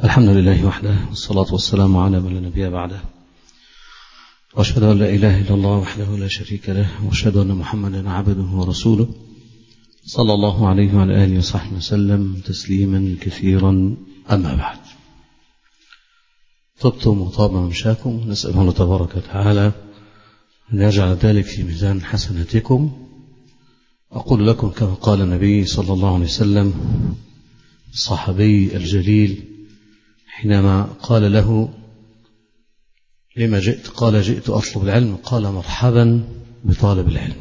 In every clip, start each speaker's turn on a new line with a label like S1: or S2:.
S1: الحمد لله وحده والصلاة والسلام على من لا نبي بعده وأشهد أن لا إله إلا الله وحده لا شريك له وأشهد أن محمدا عبده ورسوله صلى الله عليه وعلى آله وصحبه وسلم تسليما كثيرا أما بعد طبتم وطاب ممشاكم نسأل الله تبارك وتعالى أن يجعل ذلك في ميزان حسناتكم أقول لكم كما قال النبي صلى الله عليه وسلم الصحابي الجليل حينما قال له لما جئت قال جئت أطلب العلم قال مرحبا بطالب العلم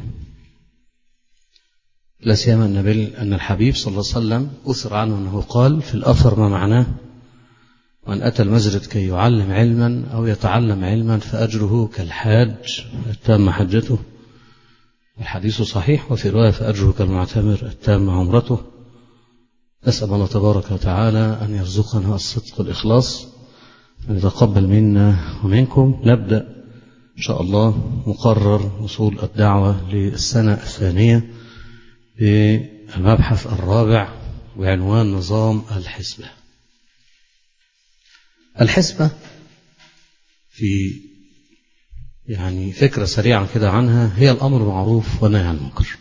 S1: لا سيما النبي أن الحبيب صلى الله عليه وسلم أثر عنه أنه قال في الأثر ما معناه من أتى المسجد كي يعلم علما أو يتعلم علما فأجره كالحاج التام حجته الحديث صحيح وفي رواية فأجره كالمعتمر التام عمرته نسأل الله تبارك وتعالى أن يرزقنا الصدق والإخلاص أن يتقبل منا ومنكم نبدأ إن شاء الله مقرر وصول الدعوة للسنة الثانية بالمبحث الرابع بعنوان نظام الحسبة الحسبة في يعني فكرة سريعة كده عنها هي الأمر بالمعروف والنهي عن المنكر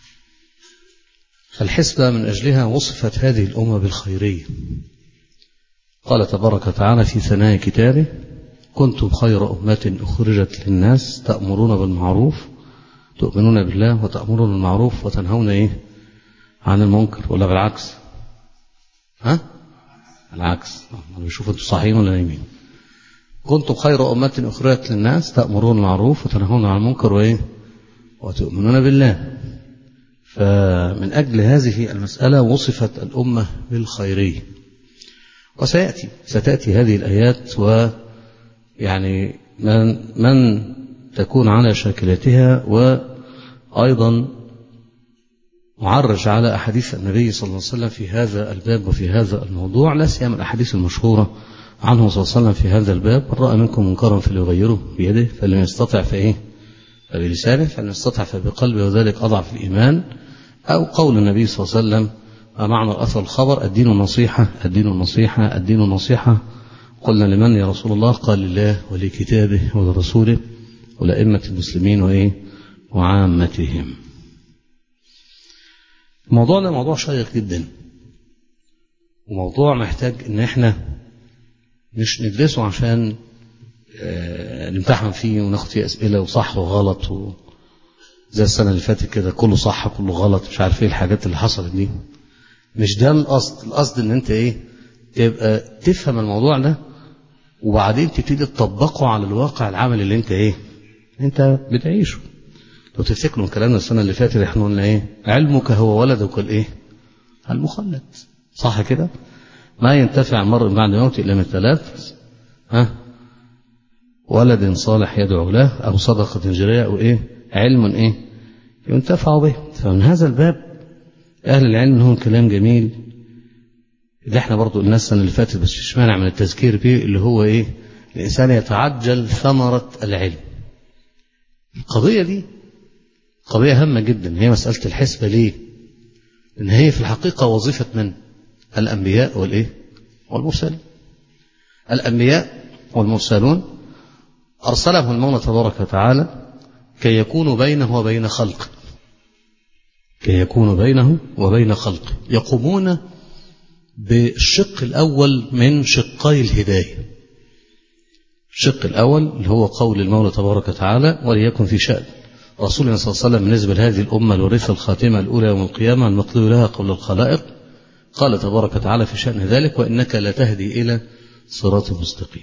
S1: الحسبة من أجلها وصفت هذه الأمة بالخيرية قال تبارك وتعالى في ثنايا كتابه كنتم خير أمة أخرجت للناس تأمرون بالمعروف تؤمنون بالله وتأمرون بالمعروف وتنهون إيه عن المنكر ولا بالعكس ها العكس بشوف انتم صحيحين ولا نايمين كنتم خير أمة أخرجت للناس تأمرون بالمعروف وتنهون عن المنكر وإيه وتؤمنون بالله فمن أجل هذه المسألة وصفت الأمة بالخيرية وسيأتي ستأتي هذه الآيات ويعني من, من تكون على شاكلتها وأيضا معرج على أحاديث النبي صلى الله عليه وسلم في هذا الباب وفي هذا الموضوع لا سيما الأحاديث المشهورة عنه صلى الله عليه وسلم في هذا الباب من رأى منكم منكرا فليغيره بيده فلم يستطع فإيه فبلسانه فلم يستطع فبقلبه وذلك أضعف الإيمان أو قول النبي صلى الله عليه وسلم معنى الأثر الخبر الدين النصيحة الدين النصيحة الدين النصيحة قلنا لمن يا رسول الله قال لله ولكتابه ولرسوله ولأئمة المسلمين وإيه وعامتهم الموضوع ده موضوع شيق جدا وموضوع محتاج ان احنا مش ندرسه عشان نمتحن فيه وناخد فيه اسئله وصح وغلط و زي السنه اللي فاتت كده كله صح كله غلط مش عارف ايه الحاجات اللي حصلت دي مش ده القصد القصد ان انت ايه تبقى تفهم الموضوع ده وبعدين تبتدي تطبقه على الواقع العملي اللي انت ايه انت بتعيشه لو تفتكروا كلامنا السنه اللي فاتت احنا قلنا ايه علمك هو ولدك الايه المخلد صح كده ما ينتفع المرء بعد موته الا من ثلاث ها ولد صالح يدعو له او صدقه جاريه او ايه علم ايه ينتفع به فمن هذا الباب اهل العلم لهم كلام جميل اللي احنا برضو قلنا السنه اللي فاتت بس مش مانع من التذكير به اللي هو ايه الانسان يتعجل ثمره العلم القضيه دي قضيه هامه جدا هي مساله الحسبه ليه ان هي في الحقيقه وظيفه من الانبياء والايه والمرسلين الانبياء والمرسلون ارسلهم المولى تبارك وتعالى كي يكونوا بينه وبين خلقه كي يكونوا بينه وبين خلقه يقومون بالشق الأول من شقي الهداية الشق الأول اللي هو قول المولى تبارك وتعالى وليكن في شأن رسولنا صلى الله عليه وسلم بالنسبة لهذه الأمة الورثة الخاتمة الأولى يوم القيامة المطلوب لها قبل الخلائق قال تبارك وتعالى في شأن ذلك وإنك لتهدي إلى صراط مستقيم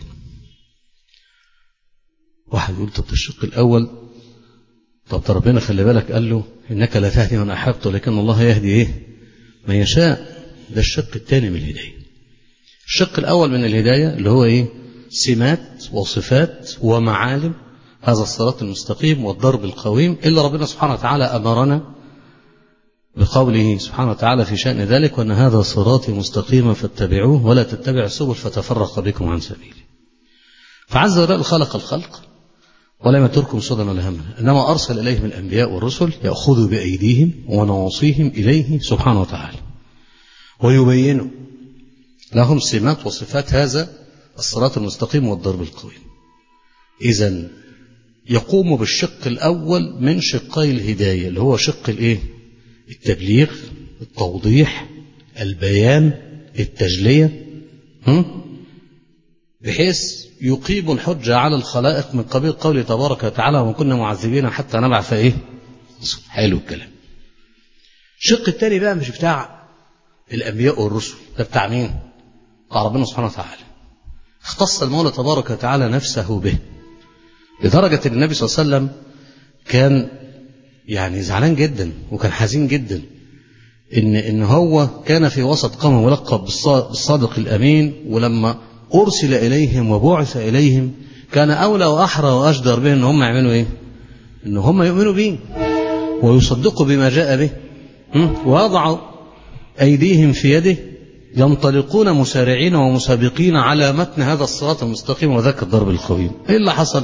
S1: واحد يقول طب الشق الأول طب ربنا خلي بالك قال له إنك لا تهدي من أحبت ولكن الله يهدي إيه من يشاء ده الشق الثاني من الهداية الشق الأول من الهداية اللي هو إيه سمات وصفات ومعالم هذا الصراط المستقيم والضرب القويم إلا ربنا سبحانه وتعالى أمرنا بقوله سبحانه وتعالى في شأن ذلك وأن هذا صراطي مستقيما فاتبعوه ولا تتبع السبل فتفرق بكم عن سبيله فعز وجل خلق الخلق ولم يتركهم سدى ولا هما إنما أرسل إليهم الأنبياء والرسل يأخذوا بأيديهم ونواصيهم إليه سبحانه وتعالى ويبينوا لهم سمات وصفات هذا الصراط المستقيم والضرب القويم إذا يقوم بالشق الأول من شقي الهداية اللي هو شق الإيه؟ التبليغ التوضيح البيان التجلية هم؟ بحيث يقيم الحجة على الخلائق من قبيل قوله تبارك وتعالى وما كنا معذبين حتى نبعث إيه؟ حلو الكلام الشق الثاني بقى مش بتاع الأنبياء والرسل ده بتاع مين؟ بتاع ربنا سبحانه وتعالى اختص المولى تبارك وتعالى نفسه به لدرجة أن النبي صلى الله عليه وسلم كان يعني زعلان جدا وكان حزين جدا إن إن هو كان في وسط قوم ملقب بالصادق الأمين ولما أرسل إليهم وبعث إليهم كان أولى وأحرى وأجدر به إن هم يعملوا إيه؟ إن هم يؤمنوا به ويصدقوا بما جاء به ويضعوا أيديهم في يده ينطلقون مسارعين ومسابقين على متن هذا الصراط المستقيم وذاك الضرب القويم ايه اللي حصل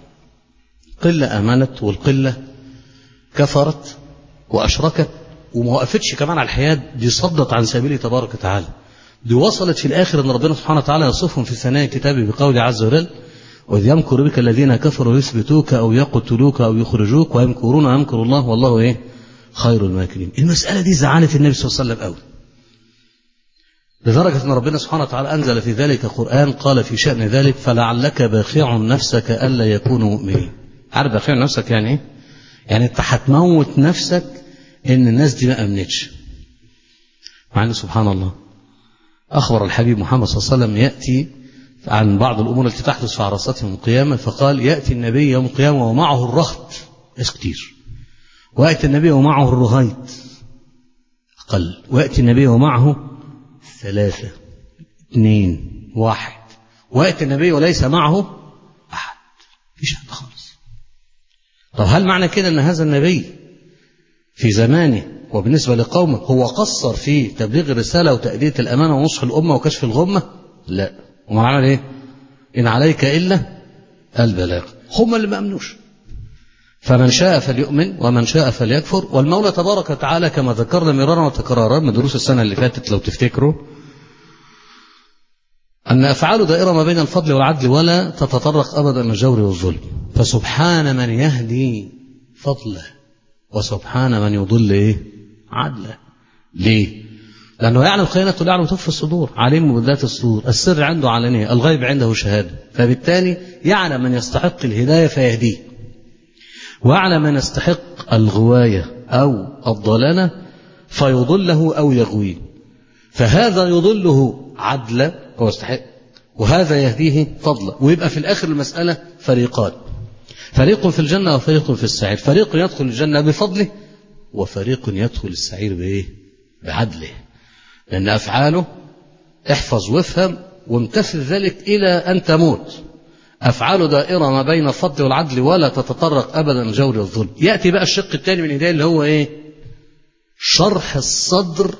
S1: قلة آمنت والقلة كفرت وأشركت وما وقفتش كمان على الحياة دي صدت عن سبيله تبارك وتعالى دي وصلت في الآخر أن ربنا سبحانه وتعالى يصفهم في ثنايا كتابه بقوله عز وجل وإذ يمكر بك الذين كفروا يثبتوك أو يقتلوك أو يخرجوك ويمكرون ويمكر الله والله إيه خير الماكرين المسألة دي زعلت النبي صلى الله عليه وسلم قوي لدرجة أن ربنا سبحانه وتعالى أنزل في ذلك قرآن قال في شأن ذلك فلعلك باخع نفسك ألا يكونوا مؤمنين عارف باخع نفسك يعني إيه؟ يعني أنت هتموت نفسك إن الناس دي ما أمنتش مع أن سبحان الله أخبر الحبيب محمد صلى الله عليه وسلم يأتي عن بعض الأمور التي تحدث في عرصاتهم القيامة فقال يأتي النبي يوم القيامة ومعه الرهط ناس كتير ويأتي النبي ومعه الرهيط أقل ويأتي النبي ومعه ثلاثة اثنين واحد ويأتي النبي وليس معه أحد مفيش حد خالص طب هل معنى كده أن هذا النبي في زمانه وبالنسبة لقومه هو قصر في تبليغ الرسالة وتأدية الأمانة ونصح الأمة وكشف الغمة لا وما عمل إيه إن عليك إلا البلاغ هم اللي ما أمنوش فمن شاء فليؤمن ومن شاء فليكفر والمولى تبارك وتعالى كما ذكرنا مرارا وتكرارا من دروس السنة اللي فاتت لو تفتكروا أن أفعال دائرة ما بين الفضل والعدل ولا تتطرق أبدا إلى الجور والظلم فسبحان من يهدي فضله وسبحان من يضل إيه عدله ليه لأنه يعلم خيانة الأعلى تخفي الصدور عليم بذات الصدور السر عنده علانية الغيب عنده شهادة فبالتالي يعلم من يستحق الهداية فيهديه ويعلم من يستحق الغواية أو الضلالة فيضله أو يغويه فهذا يضله عدلا هو يستحق وهذا يهديه فضلا ويبقى في الآخر المسألة فريقان فريق في الجنة وفريق في السعير فريق يدخل الجنة بفضله وفريق يدخل السعير بإيه بعدله لأن أفعاله احفظ وافهم وامتثل ذلك إلى أن تموت أفعال دائرة ما بين الفضل والعدل ولا تتطرق أبدا الجور والظلم يأتي بقى الشق الثاني من الهداية اللي هو إيه شرح الصدر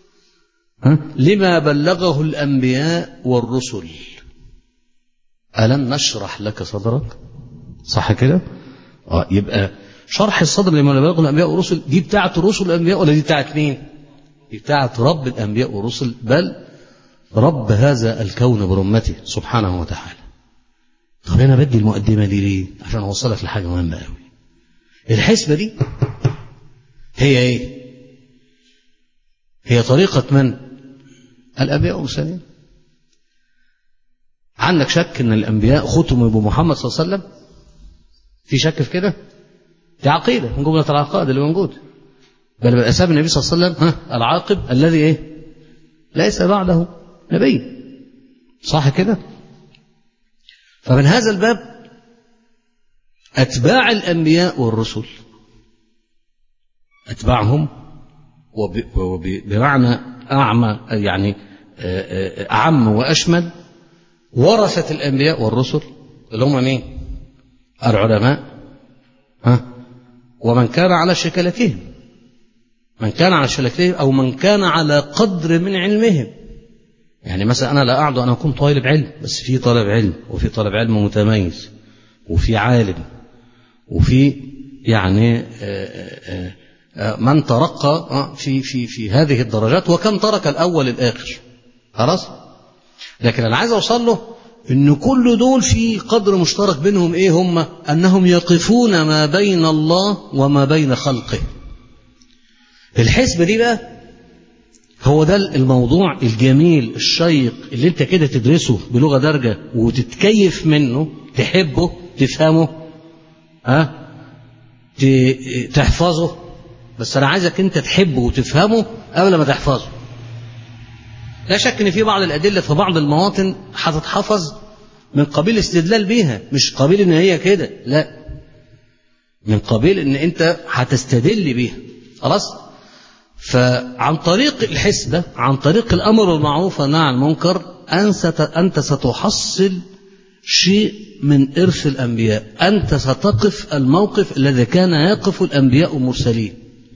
S1: لما بلغه الأنبياء والرسل ألم نشرح لك صدرك صح كده آه يبقى شرح الصدر لما بلغه الأنبياء والرسل دي بتاعت الرسل والأنبياء ولا دي بتاعت مين دي بتاعت رب الأنبياء والرسل بل رب هذا الكون برمته سبحانه وتعالى طب انا بدي المقدمه دي ليه عشان اوصلك لحاجه مهمه قوي الحسبه دي هي ايه هي طريقه من الانبياء والمرسلين عندك شك ان الانبياء ختموا بمحمد صلى الله عليه وسلم في شك في كده دي عقيده من جمله العقائد اللي موجود بل من اسباب النبي صلى الله عليه وسلم ها العاقب الذي ايه ليس بعده نبي صح كده فمن هذا الباب أتباع الأنبياء والرسل أتباعهم وبمعنى أعمى يعني أعم وأشمل ورثة الأنبياء والرسل اللي هم مين؟ العلماء ها ومن كان على شكلتهم من كان على شكلتهم أو من كان على قدر من علمهم يعني مثلا أنا لا أعد أن أكون طالب علم بس في طالب علم وفي طالب علم متميز وفي عالم وفي يعني من ترقى في في في هذه الدرجات وكم ترك الأول الآخر خلاص لكن انا عايز اوصل له ان كل دول في قدر مشترك بينهم ايه هم انهم يقفون ما بين الله وما بين خلقه الحسبة دي بقى هو ده الموضوع الجميل الشيق اللي انت كده تدرسه بلغة درجة وتتكيف منه تحبه تفهمه ها ت- تحفظه بس انا عايزك انت تحبه وتفهمه قبل ما تحفظه لا شك ان في بعض الادله في بعض المواطن هتتحفظ من قبيل استدلال بيها مش قبيل ان هي كده لا من قبيل ان انت هتستدل بيها خلاص فعن طريق الحسبة عن طريق الأمر بالمعروف والنهي عن المنكر أنت أنت ستحصل شيء من إرث الأنبياء أنت ستقف الموقف الذي كان يقف الأنبياء المرسلين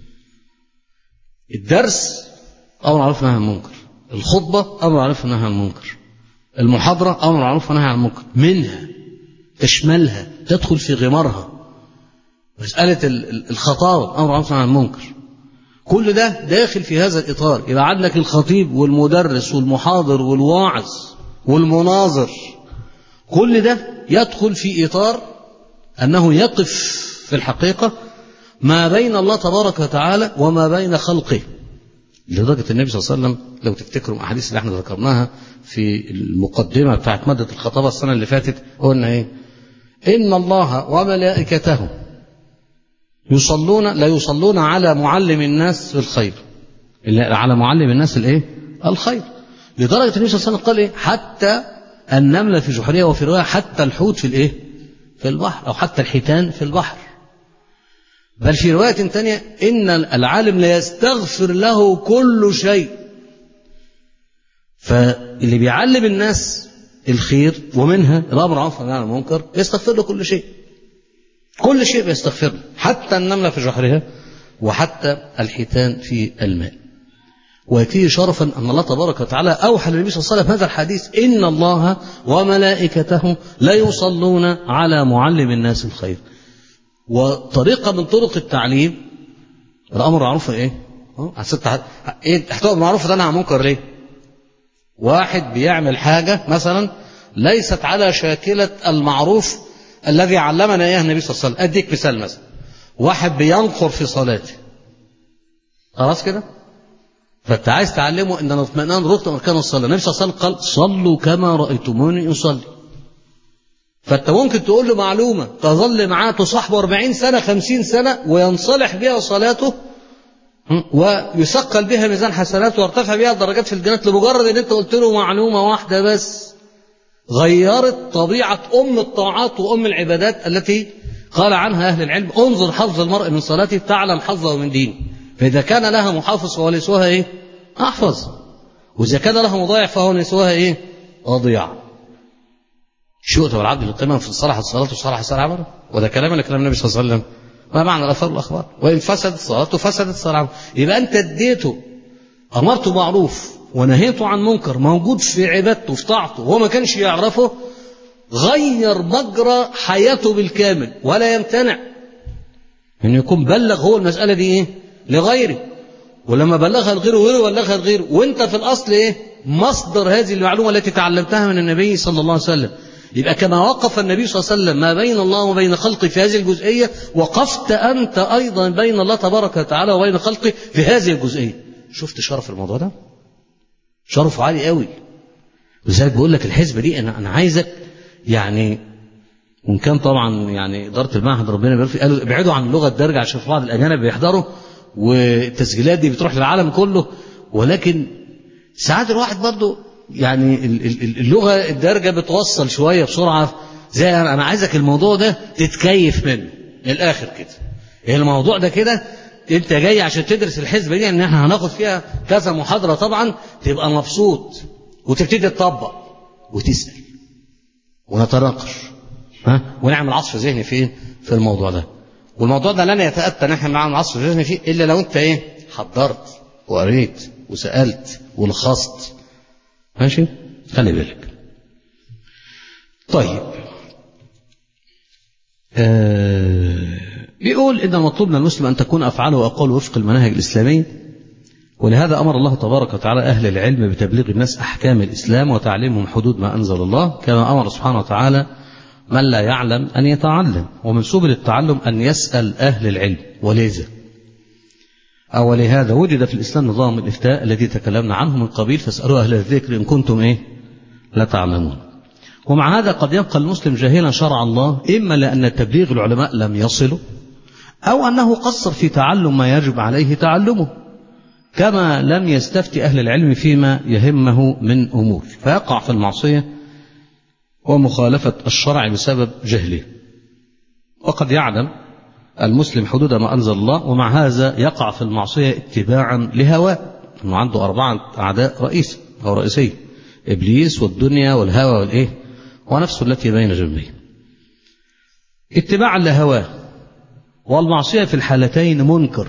S1: الدرس أمر معروف ونهي عن المنكر الخطبة أمر معروف ونهي عن المنكر المحاضرة أمر معروف ونهي عن المنكر منها تشملها تدخل في غمارها مسألة ال- ال- الخطابة أمر معروف ونهي عن المنكر كل ده داخل في هذا الإطار يبقى عندك الخطيب والمدرس والمحاضر والواعظ والمناظر كل ده يدخل في إطار أنه يقف في الحقيقة ما بين الله تبارك وتعالى وما بين خلقه لدرجة النبي صلى الله عليه وسلم لو تفتكروا الأحاديث اللي احنا ذكرناها في المقدمة بتاعت مادة الخطابة السنة اللي فاتت قلنا إيه إن الله وملائكته يصلون لا يصلون على معلم الناس الخير إلا على معلم الناس الايه الخير لدرجة النبي صلى الله عليه وسلم قال ايه حتى النملة في جحرها وفي رواية حتى الحوت في الايه في البحر أو حتى الحيتان في البحر بل في رواية ثانية إن العالم لا يستغفر له كل شيء فاللي بيعلم الناس الخير ومنها الأمر عن والنهي عن المنكر يستغفر له كل شيء كل شيء بيستغفر له حتى النملة في جحرها وحتى الحيتان في الماء ويكفيه شرفا أن الله تبارك وتعالى أوحى للنبي صلى الله عليه وسلم هذا الحديث إن الله وملائكته لا يصلون على معلم الناس الخير وطريقة من طرق التعليم الأمر معروف إيه؟ أه؟ حسيت إيه هتبقى معروف ده أنا عن منكر ليه؟ واحد بيعمل حاجة مثلا ليست على شاكلة المعروف الذي علمنا إياه النبي صلى الله عليه وسلم أديك مثال مثلا واحد بينقر في صلاته خلاص كده؟ فانت عايز تعلمه ان الاطمئنان ركن اركان الصلاه النبي صلى الله عليه وسلم قال صلوا كما رايتموني اصلي فانت ممكن تقول له معلومه تظل معاه تصاحبه 40 سنه 50 سنه وينصلح بها صلاته ويثقل بها ميزان حسناته ويرتفع بها الدرجات في الجنة لمجرد ان انت قلت له معلومه واحده بس غيرت طبيعه ام الطاعات وام العبادات التي قال عنها اهل العلم انظر حظ المرء من صلاته تعلم حظه من دينه فإذا كان لها محافظ فهو نسوها إيه؟ أحفظ وإذا كان لها مضيع فهو نسوها إيه؟ أضيع شؤت والعبد للقمم في صلاح الصلاة وصلاح الصلاة عمله وده كلام ولا كلام النبي صلى الله عليه وسلم ما معنى الأثار والأخبار وإن فسدت صلاته فسدت الصلاة عمله يبقى أنت اديته أمرته معروف ونهيته عن منكر موجود في عبادته في طاعته وهو ما كانش يعرفه غير مجرى حياته بالكامل ولا يمتنع أن يكون بلغ هو المسألة دي إيه؟ لغيره ولما بلغها لغيره وغيره بلغها لغيره وانت في الاصل ايه مصدر هذه المعلومه التي تعلمتها من النبي صلى الله عليه وسلم يبقى كما وقف النبي صلى الله عليه وسلم ما بين الله وبين خلقه في هذه الجزئيه وقفت انت ايضا بين الله تبارك وتعالى وبين خلقه في هذه الجزئيه شفت شرف الموضوع ده شرفه عالي قوي ولذلك بقول لك الحزبه دي انا انا عايزك يعني وان كان طبعا يعني اداره المعهد ربنا يبارك فيه قالوا ابعدوا عن اللغه الدارجه عشان في بعض الاجانب بيحضروا والتسجيلات دي بتروح للعالم كله ولكن ساعات الواحد برضه يعني اللغه الدارجه بتوصل شويه بسرعه زي انا عايزك الموضوع ده تتكيف منه من الاخر كده الموضوع ده كده انت جاي عشان تدرس الحزبه دي ان احنا هناخد فيها كذا محاضره طبعا تبقى مبسوط وتبتدي تطبق وتسال ونتناقش ها ونعمل عصف ذهني فين في الموضوع ده والموضوع ده لن يتأتى نحن نعمل عصف ذهني فيه إلا لو أنت إيه حضرت وقريت وسألت ولخصت ماشي خلي بالك طيب آه بيقول إن المطلوب من المسلم أن تكون أفعاله وأقواله وفق المناهج الإسلامية ولهذا أمر الله تبارك وتعالى أهل العلم بتبليغ الناس أحكام الإسلام وتعليمهم حدود ما أنزل الله كما أمر سبحانه وتعالى من لا يعلم أن يتعلم ومن سبل التعلم أن يسأل أهل العلم ولذا أو لهذا وجد في الإسلام نظام الإفتاء الذي تكلمنا عنه من قبيل فاسألوا أهل الذكر إن كنتم إيه لا تعلمون ومع هذا قد يبقى المسلم جاهلا شرع الله إما لأن تبليغ العلماء لم يصله أو أنه قصر في تعلم ما يجب عليه تعلمه كما لم يستفتي أهل العلم فيما يهمه من أمور فيقع في المعصية ومخالفة الشرع بسبب جهله وقد يعلم المسلم حدود ما أنزل الله ومع هذا يقع في المعصية اتباعا لهواه أنه عنده أربعة أعداء رئيس أو رئيسية إبليس والدنيا والهوى والإيه ونفسه التي بين جنبيه اتباعا لهواه والمعصية في الحالتين منكر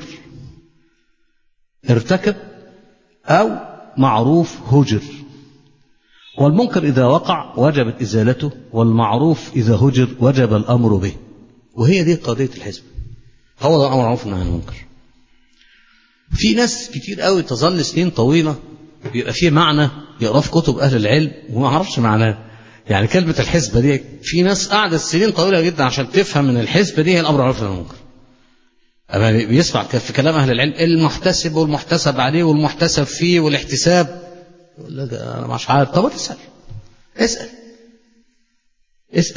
S1: ارتكب أو معروف هجر والمنكر إذا وقع وجبت إزالته والمعروف إذا هجر وجب الأمر به وهي دي قضية الحزب هو ده الأمر معروف عن المنكر في ناس كتير قوي تظل سنين طويلة بيبقى فيه معنى يقراه في كتب أهل العلم وما عرفش معناه يعني كلمة الحزبة دي في ناس قعدت سنين طويلة جدا عشان تفهم من الحزبة دي هي الأمر معروف عن المنكر أما بيسمع في كلام أهل العلم المحتسب والمحتسب عليه والمحتسب فيه والاحتساب يقول لك أنا مش عارف طب اسأل اسأل اسأل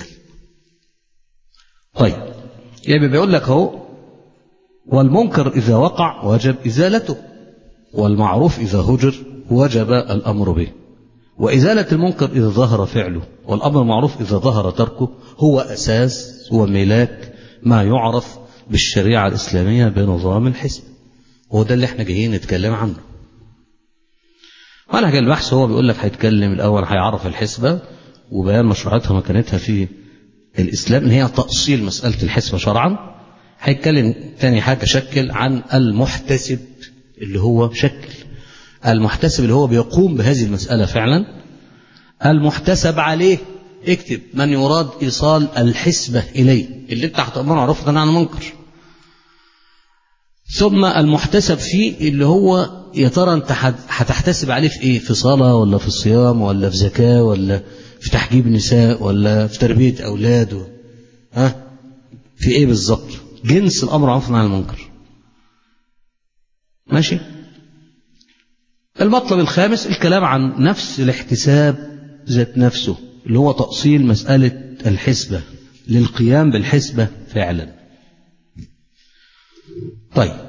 S1: طيب يبقى بيقول لك اهو والمنكر إذا وقع وجب إزالته والمعروف إذا هجر وجب الأمر به وإزالة المنكر إذا ظهر فعله والأمر المعروف إذا ظهر تركه هو أساس وملاك ما يعرف بالشريعة الإسلامية بنظام الحزب هو ده اللي احنا جايين نتكلم عنه منهج البحث هو بيقول لك هيتكلم الأول هيعرف الحسبة وبيان مشروعاتها ومكانتها في الإسلام إن هي تأصيل مسألة الحسبة شرعا هيتكلم تاني حاجة شكل عن المحتسب اللي هو شكل المحتسب اللي هو بيقوم بهذه المسألة فعلا المحتسب عليه اكتب من يراد إيصال الحسبة إليه اللي انت هتأمره معروف عن منكر ثم المحتسب فيه اللي هو يا ترى انت هتحتسب عليه في ايه في صلاة ولا في الصيام ولا في زكاة ولا في تحجيب نساء ولا في تربية أولاد ها في ايه بالظبط جنس الأمر عرف عن المنكر ماشي المطلب الخامس الكلام عن نفس الاحتساب ذات نفسه اللي هو تأصيل مسألة الحسبة للقيام بالحسبة فعلا طيب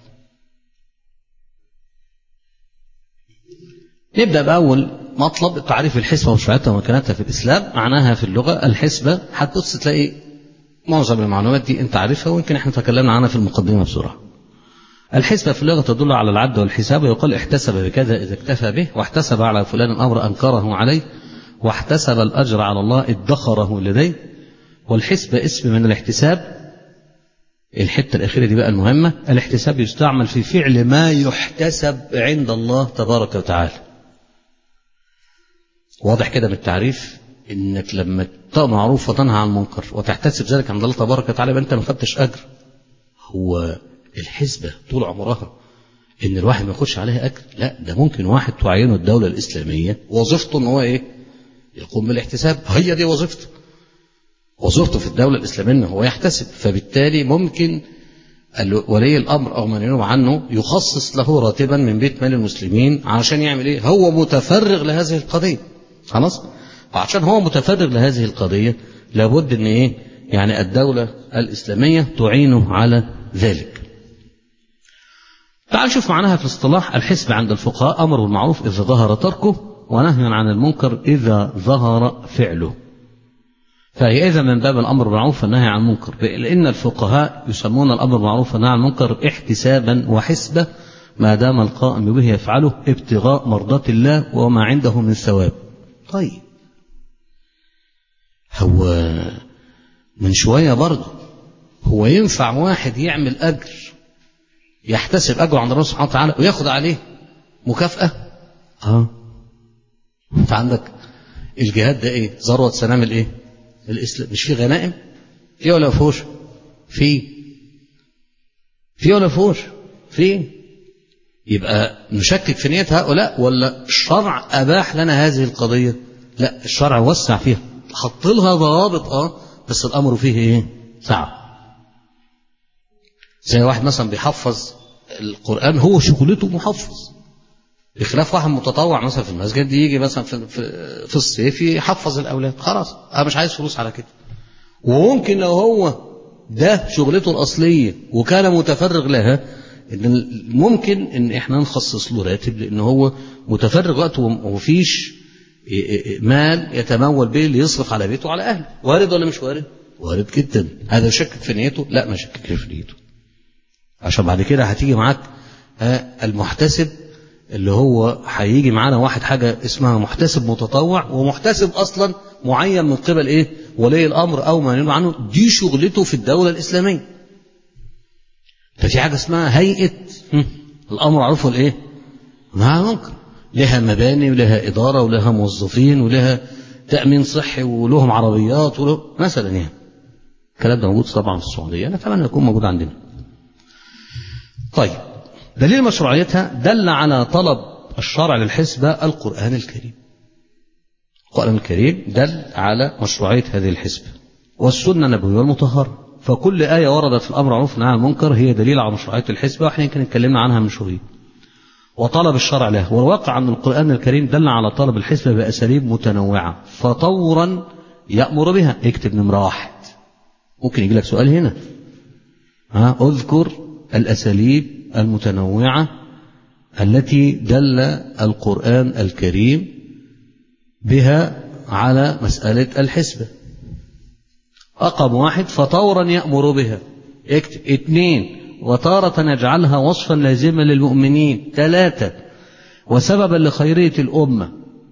S1: نبدأ بأول مطلب تعريف الحسبة وشرعتها ومكانتها في الإسلام معناها في اللغة الحسبة هتبص تلاقي معظم المعلومات دي أنت عارفها ويمكن احنا تكلمنا عنها في المقدمة بسرعة الحسبة في اللغة تدل على العد والحساب ويقال احتسب بكذا إذا اكتفى به واحتسب على فلان الأمر أنكره عليه واحتسب الأجر على الله ادخره لديه والحسبة اسم من الاحتساب الحتة الأخيرة دي بقى المهمة الاحتساب يستعمل في فعل ما يحتسب عند الله تبارك وتعالى واضح كده بالتعريف انك لما معروف وتنهى عن المنكر وتحتسب ذلك عند الله تبارك وتعالى يبقى انت ما خدتش اجر هو الحسبة طول عمرها ان الواحد ما ياخدش عليها اجر لا ده ممكن واحد تعينه الدولة الاسلامية وظيفته ان هو ايه يقوم بالاحتساب هي دي وظيفته وظيفته في الدولة الإسلامية أنه هو يحتسب فبالتالي ممكن ولي الأمر أو من ينوب عنه يخصص له راتبا من بيت مال المسلمين علشان يعمل إيه هو متفرغ لهذه القضية خلاص وعشان هو متفرغ لهذه القضية لابد أن إيه يعني الدولة الإسلامية تعينه على ذلك تعال نشوف معناها في الاصطلاح الحسب عند الفقهاء أمر بالمعروف إذا ظهر تركه ونهي عن المنكر إذا ظهر فعله فهي إذا من باب الأمر بالمعروف والنهي عن المنكر لأن الفقهاء يسمون الأمر بالمعروف والنهي عن المنكر احتسابا وحسبة ما دام القائم به يفعله ابتغاء مرضات الله وما عنده من ثواب طيب هو من شوية برضه هو ينفع واحد يعمل أجر يحتسب أجره عند الله سبحانه وتعالى وياخد عليه مكافأة اه انت عندك الجهاد ده ايه ذروة سنام الايه الاسلام مش في غنائم في ولا فوش في في ولا فوش في يبقى نشكك في نية هؤلاء ولا الشرع أباح لنا هذه القضية لا الشرع وسع فيها حط لها ضوابط اه بس الأمر فيه ايه سعة زي واحد مثلا بيحفظ القرآن هو شغلته محفظ بخلاف واحد متطوع مثلا في المسجد يجي مثلا في, في, في الصيف يحفظ الأولاد خلاص أنا مش عايز فلوس على كده وممكن لو هو ده شغلته الأصلية وكان متفرغ لها إن ممكن إن إحنا نخصص له راتب لأن هو متفرغ وقته ومفيش مال يتمول به ليصرف على بيته وعلى أهله وارد ولا مش وارد؟ وارد جدا هذا يشكك في نيته؟ لا ما يشكك في نيته عشان بعد كده هتيجي معاك المحتسب اللي هو هيجي معانا واحد حاجة اسمها محتسب متطوع ومحتسب أصلا معين من قبل إيه ولي الأمر أو ما ينوى عنه دي شغلته في الدولة الإسلامية ففي حاجة اسمها هيئة الأمر معروف والإيه ما ممكن لها مباني ولها إدارة ولها موظفين ولها تأمين صحي ولهم عربيات وله مثلا يعني الكلام ده موجود طبعا في السعودية أنا أتمنى يكون موجود عندنا طيب دليل مشروعيتها دل على طلب الشرع للحسبة القرآن الكريم القرآن الكريم دل على مشروعية هذه الحسبة والسنة النبوية المطهرة فكل آية وردت في الأمر معروف عن المنكر هي دليل على مشروعية الحسبة واحنا يمكن اتكلمنا عنها من شوية وطلب الشرع له والواقع أن القرآن الكريم دل على طلب الحسبة بأساليب متنوعة فطورا يأمر بها اكتب نمرة واحد ممكن يجي لك سؤال هنا ها اذكر الأساليب المتنوعة التي دل القرآن الكريم بها على مسألة الحسبة رقم واحد فطورا يأمر بها اكتب اثنين وتارة يجعلها وصفا لازما للمؤمنين ثلاثة وسببا لخيرية الأمة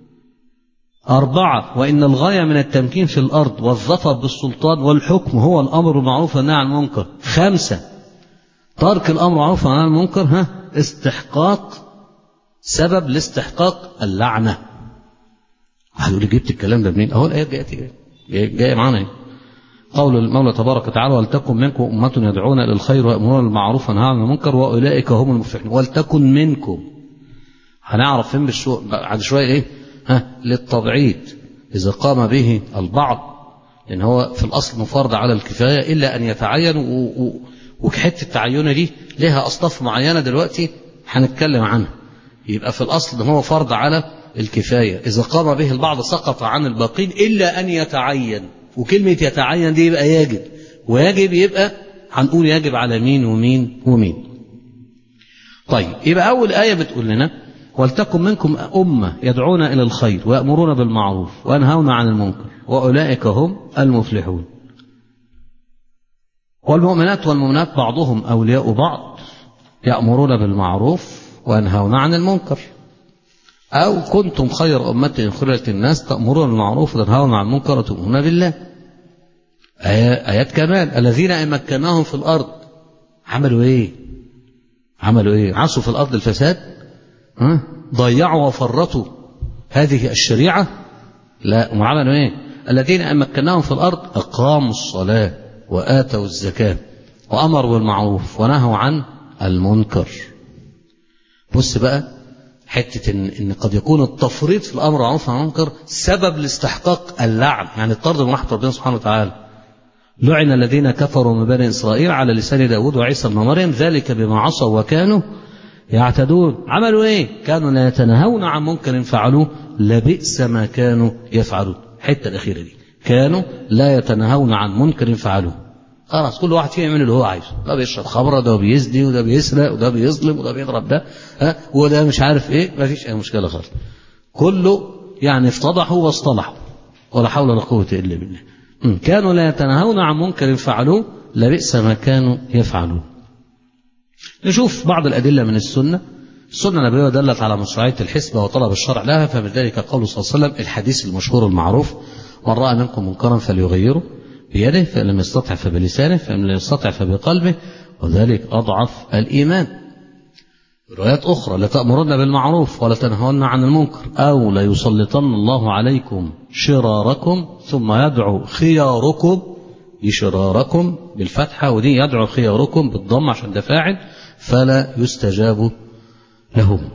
S1: أربعة وإن الغاية من التمكين في الأرض والظفر بالسلطان والحكم هو الأمر بالمعروف والنهي عن المنكر خمسة ترك الأمر معروف عن المنكر ها استحقاق سبب لاستحقاق اللعنة هتقول لي جبت الكلام ده منين؟ أهو الآيات جاية جاية جاي معانا قول المولى تبارك وتعالى ولتكن منكم أمة يدعون إلى الخير ويأمرون بالمعروف وينهون عن المنكر وأولئك هم المفلحون ولتكن منكم هنعرف فين بالشو... بعد شوية إيه؟ ها للتبعيد إذا قام به البعض لأن هو في الأصل مفرض على الكفاية إلا أن يتعين و... و... وحته التعينه دي لها اصناف معينه دلوقتي هنتكلم عنها يبقى في الاصل هو فرض على الكفايه اذا قام به البعض سقط عن الباقين الا ان يتعين وكلمه يتعين دي يبقى يجب ويجب يبقى هنقول يجب على مين ومين ومين طيب يبقى اول ايه بتقول لنا ولتكن منكم امه يدعون الى الخير ويامرون بالمعروف وينهون عن المنكر واولئك هم المفلحون والمؤمنات والمؤمنات بعضهم أولياء بعض يأمرون بالمعروف وينهون عن المنكر أو كنتم خير أمة خرجت الناس تأمرون بالمعروف وتنهون عن المنكر وتؤمنون بالله آيات كمان الذين إن مكناهم في الأرض عملوا إيه عملوا إيه عصوا في الأرض الفساد ها؟ ضيعوا وفرطوا هذه الشريعة لا هم عملوا إيه الذين إن مكناهم في الأرض أقاموا الصلاة وآتوا الزكاة وأمروا بالمعروف ونهوا عن المنكر بص بقى حتة إن, إن قد يكون التفريط في الأمر بالمعروف عن المنكر سبب لاستحقاق اللعن يعني الطرد من رحمة ربنا سبحانه وتعالى لعن الذين كفروا من بني إسرائيل على لسان داود وعيسى بن مريم ذلك بما عصوا وكانوا يعتدون عملوا ايه كانوا لا يتناهون عن منكر فعلوه لبئس ما كانوا يفعلون الحته الاخيره دي كانوا لا يتناهون عن منكر فعلوه خلاص كل واحد فيهم يعمل اللي هو عايزه ده بيشرب خمره ده بيزني وده بيسرق وده بيظلم وده بيضرب ده ها وده مش عارف ايه ما فيش اي مشكله خالص كله يعني افتضحوا واصطلحوا ولا حول ولا قوه الا بالله كانوا لا يتناهون عن منكر فعلوه لبئس ما كانوا يفعلون نشوف بعض الأدلة من السنة السنة النبوية دلت على مشروعية الحسبة وطلب الشرع لها فمن ذلك قوله صلى الله عليه وسلم الحديث المشهور المعروف من رأى منكم منكرا فليغيره بيده فإن لم يستطع فبلسانه فإن لم يستطع فبقلبه وذلك أضعف الإيمان روايات أخرى لتأمرن بالمعروف ولا تنهون عن المنكر أو ليسلطن الله عليكم شراركم ثم يدعو خياركم شراركم بالفتحة ودي يدعو خياركم بالضم عشان ده فاعل فلا يستجاب لهم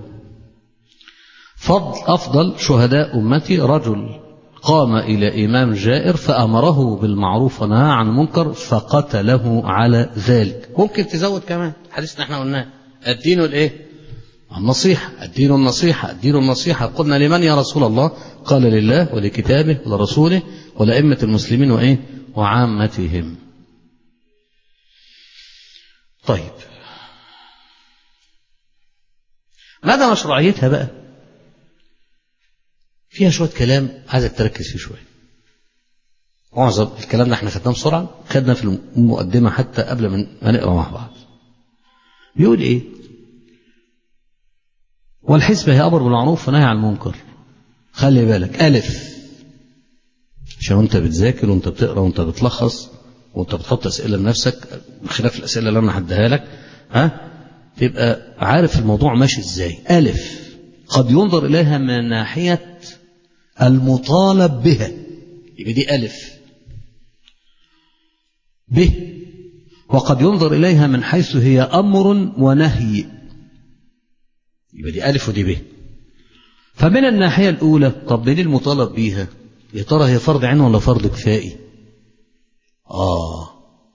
S1: فضل أفضل شهداء أمتي رجل قام إلى إمام جائر فأمره بالمعروف ونهى عن المنكر فقتله على ذلك ممكن تزود كمان حديثنا احنا قلناه الدين الايه النصيحة الدين النصيحة الدين النصيحة قلنا لمن يا رسول الله قال لله ولكتابه ولرسوله ولأئمة المسلمين وإيه وعامتهم طيب ماذا مشروعيتها بقى فيها شوية كلام عايزك تركز فيه شوية معظم الكلام ده احنا خدناه بسرعة خدنا في المقدمة حتى قبل ما نقرا مع بعض بيقول ايه والحسبة هي أمر بالمعروف ونهي عن المنكر خلي بالك ألف عشان وانت بتذاكر وانت بتقرا وانت بتلخص وانت بتحط أسئلة لنفسك بخلاف الأسئلة اللي أنا هديها لك ها تبقى عارف الموضوع ماشي ازاي ألف قد ينظر إليها من ناحية المطالب بها يبقى دي ألف ب وقد ينظر إليها من حيث هي أمر ونهي يبقى دي ألف ودي ب فمن الناحية الأولى طب ليه المطالب بيها يا ترى هي فرض عين ولا فرض كفائي آه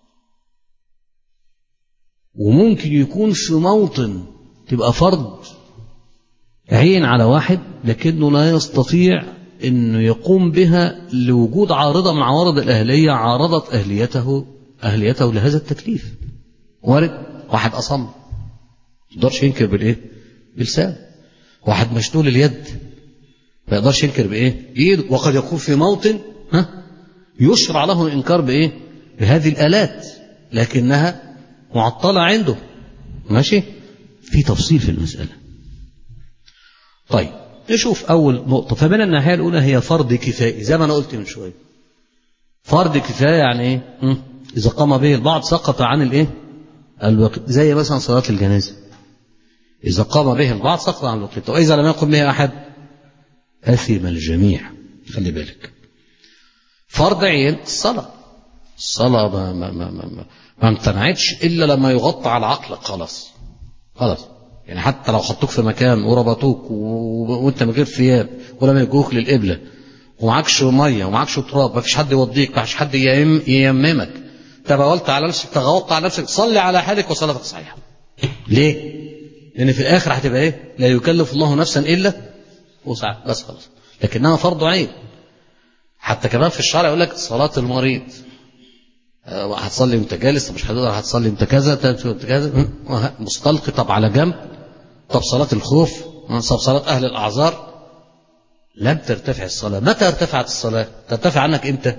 S1: وممكن يكون في موطن تبقى فرض عين على واحد لكنه لا يستطيع انه يقوم بها لوجود عارضه من عوارض الاهليه عارضت اهليته اهليته لهذا التكليف وارد واحد اصم ما يقدرش ينكر بالايه بلسان واحد مشلول اليد ما يقدرش ينكر بايه بايده وقد يكون في موطن ها يشرع له الانكار بايه بهذه الالات لكنها معطله عنده ماشي في تفصيل في المساله طيب نشوف أول نقطة فمن الناحية الأولى هي فرض كفائي زي ما أنا قلت من شوية فرض كفاية يعني إيه؟ م? إذا قام به البعض سقط عن الإيه؟ الوقت زي مثلا صلاة الجنازة إذا قام به البعض سقط عن الوقت وإذا لم يقم به أحد أثم الجميع خلي بالك فرض عين الصلاة الصلاة ما ما ما ما, ما, ما امتنعتش إلا لما يغطى على عقلك خلاص خلاص يعني حتى لو حطوك في مكان وربطوك و... وانت من غير ثياب ولم يجوك للقبلة ومعكش مية ومعكش تراب ما فيش حد يوضيك ما فيش حد ييم... ييممك تبولت على نفسك تغوطت على نفسك صلي على حالك وصلاتك صحيحة ليه؟ لأن في الآخر هتبقى إيه؟ لا يكلف الله نفسا إلا وسعها بس خلاص لكنها فرض عين حتى كمان في الشرع يقول لك صلاة المريض هتصلي وانت جالس مش هتقدر هتصلي وانت كذا وانت كذا مستلقي طب على جنب طب صلاة الخوف طب صلاة أهل الأعذار لم ترتفع الصلاة متى ارتفعت الصلاة ترتفع عنك إمتى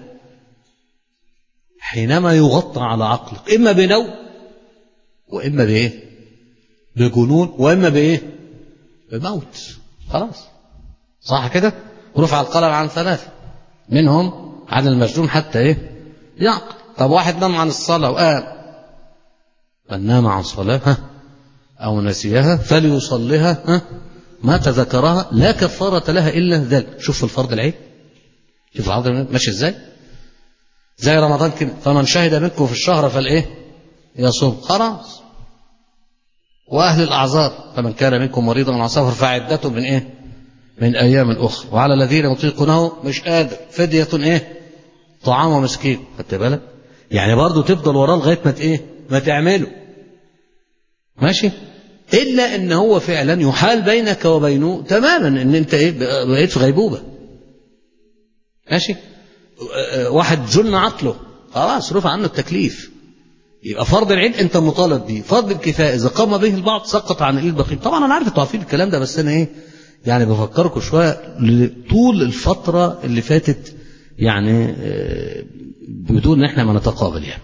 S1: حينما يغطى على عقلك إما بنوم وإما بإيه بجنون وإما بإيه بموت خلاص صح كده رفع القلم عن ثلاثة منهم عن المجنون حتى إيه يعقل طب واحد نام عن الصلاة وقام من نام عن صلاة أو نسيها فليصليها ما تذكرها لا كفارة لها إلا ذلك شوف الفرض العين شوف العرض ماشي ازاي زي رمضان كده فمن شهد منكم في الشهر فالايه يصوم خلاص واهل الاعذار فمن كان منكم مريضا من سفر فعدته من ايه من ايام اخرى وعلى الذين يطيقونه مش قادر فدية ايه طعام مسكين خدت بالك يعني برضه تفضل وراه لغايه ما ايه ما تعمله ماشي الا ان هو فعلا يحال بينك وبينه تماما ان انت ايه بقيت في غيبوبه ماشي واحد جن عقله خلاص رفع عنه التكليف يبقى فرض العين انت مطالب بيه فرض الكفايه اذا قام به البعض سقط عن البقيه طبعا انا عارف انتوا عارفين الكلام ده بس انا ايه يعني بفكركم شويه طول الفتره اللي فاتت يعني بدون ان احنا ما نتقابل يعني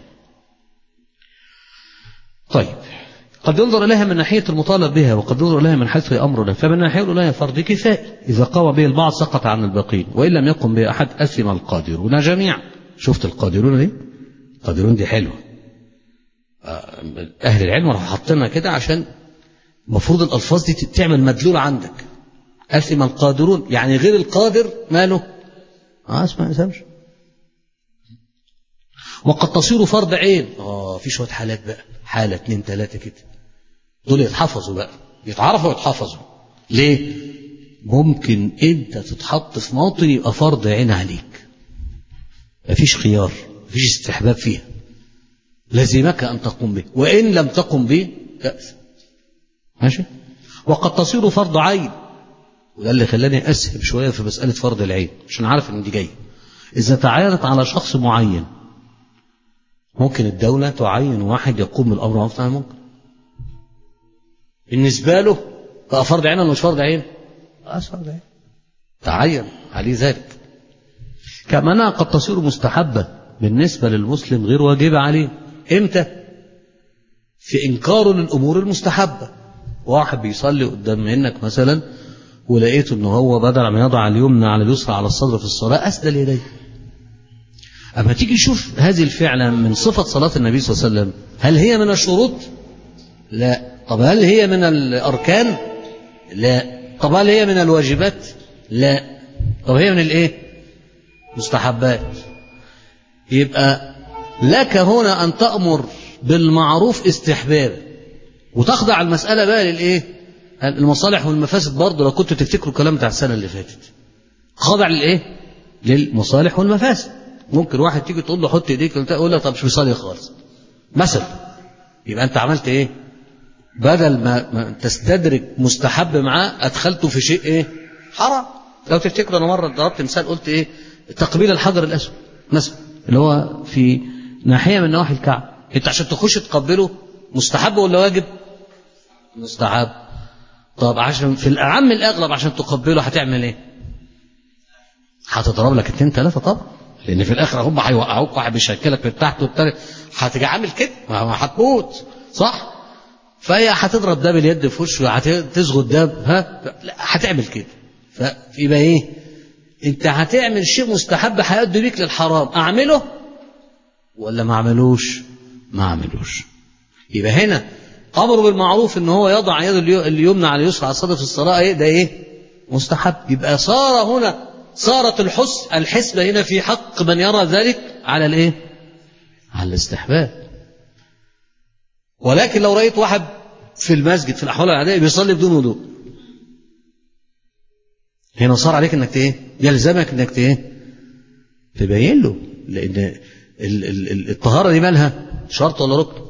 S1: طيب قد ينظر إليها من ناحية المطالب بها وقد ينظر إليها من حيث أمرنا فمن ناحية الأولى فرض كفائي إذا قام به البعض سقط عن الباقين وإن لم يقم به أحد أثم القادرون جميعا شفت القادرون دي القادرون دي حلوة أهل العلم راح حاطينها كده عشان المفروض الألفاظ دي تعمل مدلول عندك أثم القادرون يعني غير القادر ماله اه اسمع ما سامش وقد تصير فرض عين اه في شويه حالات بقى حاله اتنين تلاته كده دول يتحفظوا بقى يتعرفوا ويتحفظوا ليه ممكن انت تتحط في موطن يبقى فرض عين عليك مفيش خيار مفيش استحباب فيها لزمك ان تقوم به وان لم تقم به تأثم ماشي وقد تصير فرض عين وده اللي خلاني اسهب شويه في مساله فرض العين عشان عارف ان دي جايه اذا تعينت على شخص معين ممكن الدوله تعين واحد يقوم بالامر بالمعروف والنهي عن المنكر بالنسبه له بقى فرض عين ولا مش فرض عين؟ اه فرض عين تعين عليه ذلك كما انها قد تصير مستحبه بالنسبه للمسلم غير واجبه عليه امتى؟ في انكاره للامور المستحبه واحد بيصلي قدام منك مثلا ولقيته ان هو بدل ما يضع اليمنى على اليسرى على الصدر في الصلاه اسدل يديه اما تيجي تشوف هذه الفعله من صفه صلاه النبي صلى الله عليه وسلم هل هي من الشروط لا طب هل هي من الاركان لا طب هل هي من الواجبات لا طب هي من الايه مستحبات يبقى لك هنا ان تامر بالمعروف استحبابا وتخضع المساله بقى للايه المصالح والمفاسد برضه لو كنتوا تفتكروا الكلام بتاع السنه اللي فاتت خاضع للايه للمصالح والمفاسد ممكن واحد تيجي تقول له حط ايديك تقول له طب مش بيصلي خالص مثلا يبقى انت عملت ايه بدل ما, ما تستدرك مستحب معاه ادخلته في شيء ايه حرام لو تفتكروا انا مره ضربت مثال قلت ايه تقبيل الحجر الاسود مثلا اللي هو في ناحيه من نواحي الكعب انت عشان تخش تقبله مستحب ولا واجب مستحب طب عشان في الاعم الاغلب عشان تقبله هتعمل ايه هتضرب لك اتنين ثلاثه طبعا لان في الاخر هم هيوقعوك واحد بيشكلك من تحت والتاني هتيجي عامل كده ما هتموت صح فهي هتضرب ده باليد في وشه هتسغد ده ها لا هتعمل كده فيبقى ايه انت هتعمل شيء مستحب هيؤدي بيك للحرام اعمله ولا ما اعملوش ما اعملوش يبقى هنا امر بالمعروف ان هو يضع يد اليمنى على اليسرى على الصدر في الصلاه ايه ده ايه مستحب يبقى صار هنا صارت الحس الحسبة هنا في حق من يرى ذلك على الايه على الاستحباب ولكن لو رأيت واحد في المسجد في الأحوال العادية بيصلي بدون وضوء هنا صار عليك انك ايه يلزمك انك ايه تبين له لان الطهارة دي مالها شرط ولا ركن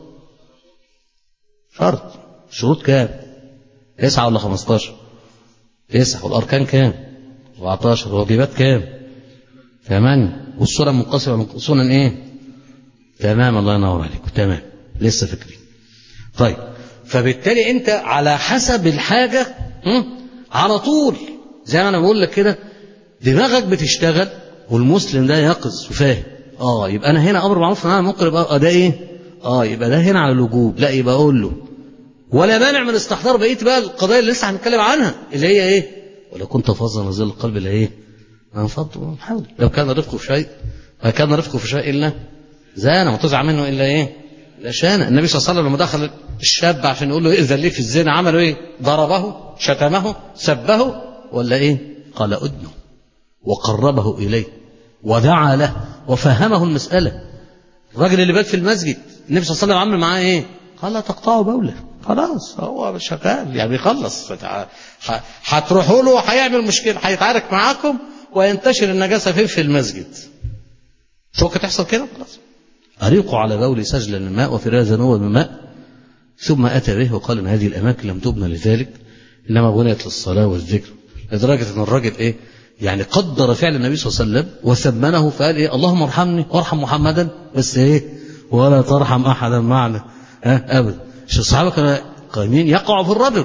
S1: شرط شروط كام تسعة ولا خمستاشر تسعة والأركان كام 17 الواجبات كام ثمانية والسنن منقسمة سنن ايه تمام الله ينور عليك تمام لسه فكري طيب فبالتالي انت على حسب الحاجة على طول زي ما انا بقول لك كده دماغك بتشتغل والمسلم ده يقظ وفاهم اه يبقى انا هنا امر معروف انا ممكن يبقى ده ايه اه يبقى ده هنا على الوجوب لا يبقى اقول له ولا مانع من استحضار بقيه بقى القضايا اللي لسه هنتكلم عنها اللي هي ايه ولو كنت فظا نزل القلب لايه انفض حاول لو كان رفقه في شيء ما كان رفقه في شيء الا زان ما تزعل منه الا ايه لا شان النبي صلى الله عليه وسلم لما دخل الشاب عشان يقول له اذن لي في الزنا عملوا ايه ضربه شتمه سبه ولا ايه قال ادنه وقربه اليه ودعا له وفهمه المساله الراجل اللي بات في المسجد النبي صلى الله عليه وسلم عمل معاه ايه قال لا تقطعوا بوله خلاص هو شغال يعني بيخلص هتروحوا له هيعمل مشكله هيتعارك معاكم وينتشر النجاسه فين في المسجد شو ممكن تحصل كده خلاص أريقوا على بول سجلا من ماء وفي رأى ذنوبا من ماء ثم أتى به وقال إن هذه الأماكن لم تبنى لذلك إنما بنيت للصلاة والذكر لدرجة أن الراجل إيه يعني قدر فعل النبي صلى الله عليه وسلم وثمنه فقال إيه اللهم ارحمني وارحم محمدا بس إيه ولا ترحم أحدا معنا أه أبدا الصحابة كانوا قائمين يقعوا في الرجل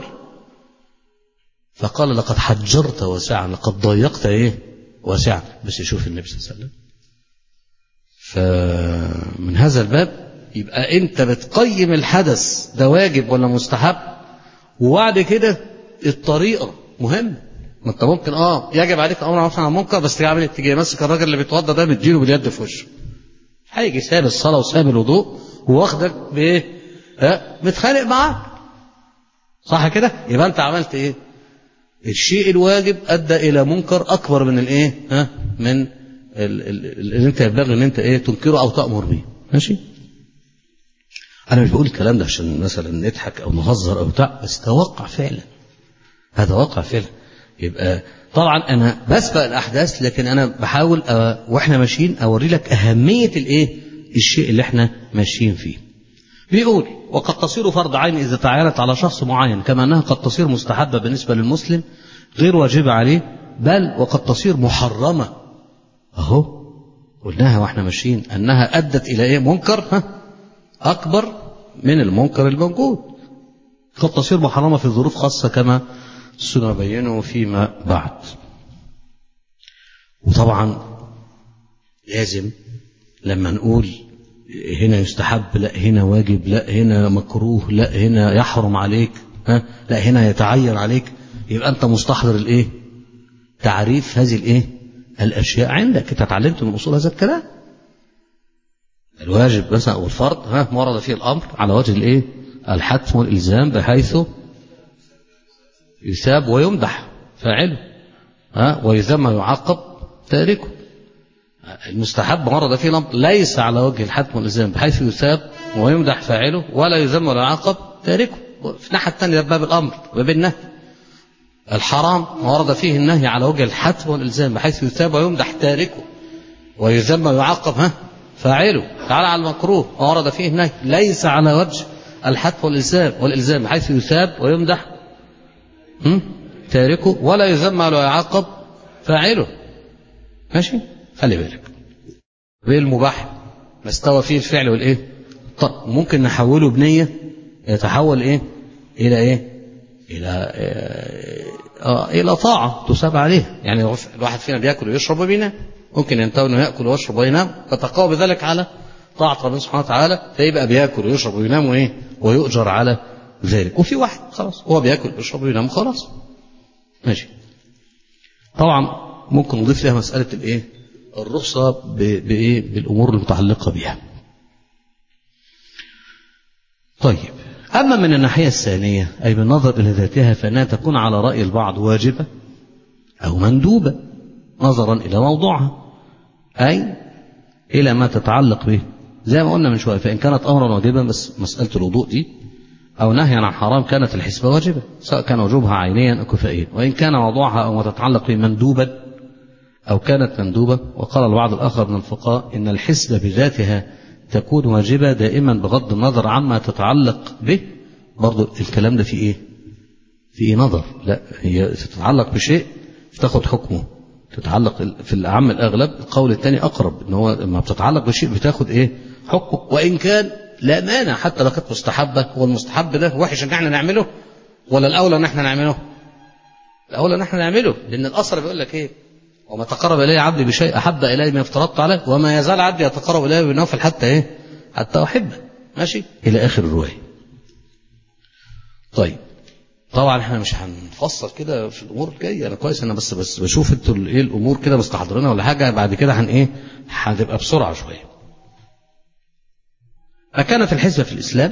S1: فقال لقد حجرت واسعا لقد ضيقت ايه واسعا بس يشوف النبي صلى الله عليه وسلم فمن هذا الباب يبقى انت بتقيم الحدث ده واجب ولا مستحب وبعد كده الطريقه مهمه ما انت ممكن اه يجب عليك امر معروف عن المنكر بس تيجي عامل تيجي ماسك الراجل اللي بيتوضى ده مديله باليد في وشه هيجي ساب الصلاه وساب الوضوء وواخدك بايه؟ ها متخانق معاك صح كده؟ يبقى انت عملت ايه؟ الشيء الواجب ادى الى منكر اكبر من الايه؟ ها؟ من اللي انت ينبغي ان انت ايه؟ تنكره او تامر به ماشي؟ أنا مش بقول الكلام ده عشان مثلا نضحك أو نهزر أو بتاع بس ده واقع فعلا هذا واقع فعلا يبقى طبعا أنا بسبق الأحداث لكن أنا بحاول أ... وإحنا ماشيين أوري لك أهمية الإيه الشيء اللي إحنا ماشيين فيه بيقول وقد تصير فرض عين إذا تعينت على شخص معين كما أنها قد تصير مستحبة بالنسبة للمسلم غير واجبة عليه بل وقد تصير محرمة أهو قلناها واحنا ماشيين أنها أدت إلى إيه منكر ها أكبر من المنكر الموجود قد تصير محرمة في ظروف خاصة كما سنبينه فيما بعد وطبعا لازم لما نقول هنا يستحب لا هنا واجب لا هنا مكروه لا هنا يحرم عليك ها لا هنا يتعين عليك يبقى انت مستحضر الايه تعريف هذه الايه الاشياء عندك انت اتعلمت من اصول هذا الكلام الواجب مثلا او الفرض ها ورد فيه الامر على وجه الايه الحتم والالزام بحيث يثاب ويمدح فاعله ها ويذم ويعاقب تاركه المستحب ورد فيه الامر ليس على وجه الحتم والالزام بحيث يثاب ويمدح فاعله ولا يذم ولا يعاقب تاركه في الناحيه الثانيه باب الامر وباب النهي الحرام ورد فيه النهي على وجه الحتم والالزام بحيث يثاب ويمدح تاركه ويذم ويعاقب ها فاعله تعالى على المكروه ورد فيه النهي ليس على وجه الحتم والالزام والالزام بحيث يثاب ويمدح تاركه ولا يذم ولا يعاقب فاعله ماشي خلي بالك بالمباح ما استوى فيه الفعل والايه طب ممكن نحوله بنيه يتحول ايه الى ايه الى آه الى طاعه تساب عليها يعني الواحد فينا بياكل ويشرب وبينام ممكن ينتهي انه ياكل ويشرب وينام فتقوى بذلك على طاعه ربنا سبحانه وتعالى فيبقى بياكل ويشرب وينام وايه ويؤجر على ذلك وفي واحد خلاص هو بياكل ويشرب وينام خلاص ماشي طبعا ممكن نضيف لها مساله الايه الرخصه بايه بالامور المتعلقه بها طيب أما من الناحية الثانية أي بالنظر إلى ذاتها فإنها تكون على رأي البعض واجبة أو مندوبة نظرا إلى موضوعها أي إلى ما تتعلق به زي ما قلنا من شوية فإن كانت أمرا واجبا بس مسألة الوضوء دي أو نهيا عن حرام كانت الحسبة واجبة سواء كان وجوبها عينيا أو كفائيا وإن كان موضوعها أو ما تتعلق به مندوبا أو كانت مندوبة وقال البعض الآخر من الفقهاء إن الحسبة بذاتها تكون واجبة دائما بغض النظر عما تتعلق به برضو الكلام ده في ايه في ايه نظر لا هي تتعلق بشيء تاخد حكمه تتعلق في الأعم الأغلب القول الثاني أقرب إن هو لما بتتعلق بشيء بتاخد إيه حكمه وإن كان لا مانع حتى لو كانت مستحبة هو المستحب ده وحش إن احنا نعمله ولا الأولى إن احنا نعمله الأولى إن احنا نعمله لأن الأصل بيقول لك إيه وما تقرب إلي عبدي بشيء أحب إلي ما افترضت عليه وما يزال عبدي يتقرب إلي بنوفل حتى إيه حتى أحبه ماشي إلى آخر الرواية طيب طبعا احنا مش هنفصل كده في الامور الجايه انا كويس انا بس بس بشوف انتوا ايه الامور كده مستحضرينها ولا حاجه بعد كده هن ايه هتبقى بسرعه شويه فكانت الحسبه في الاسلام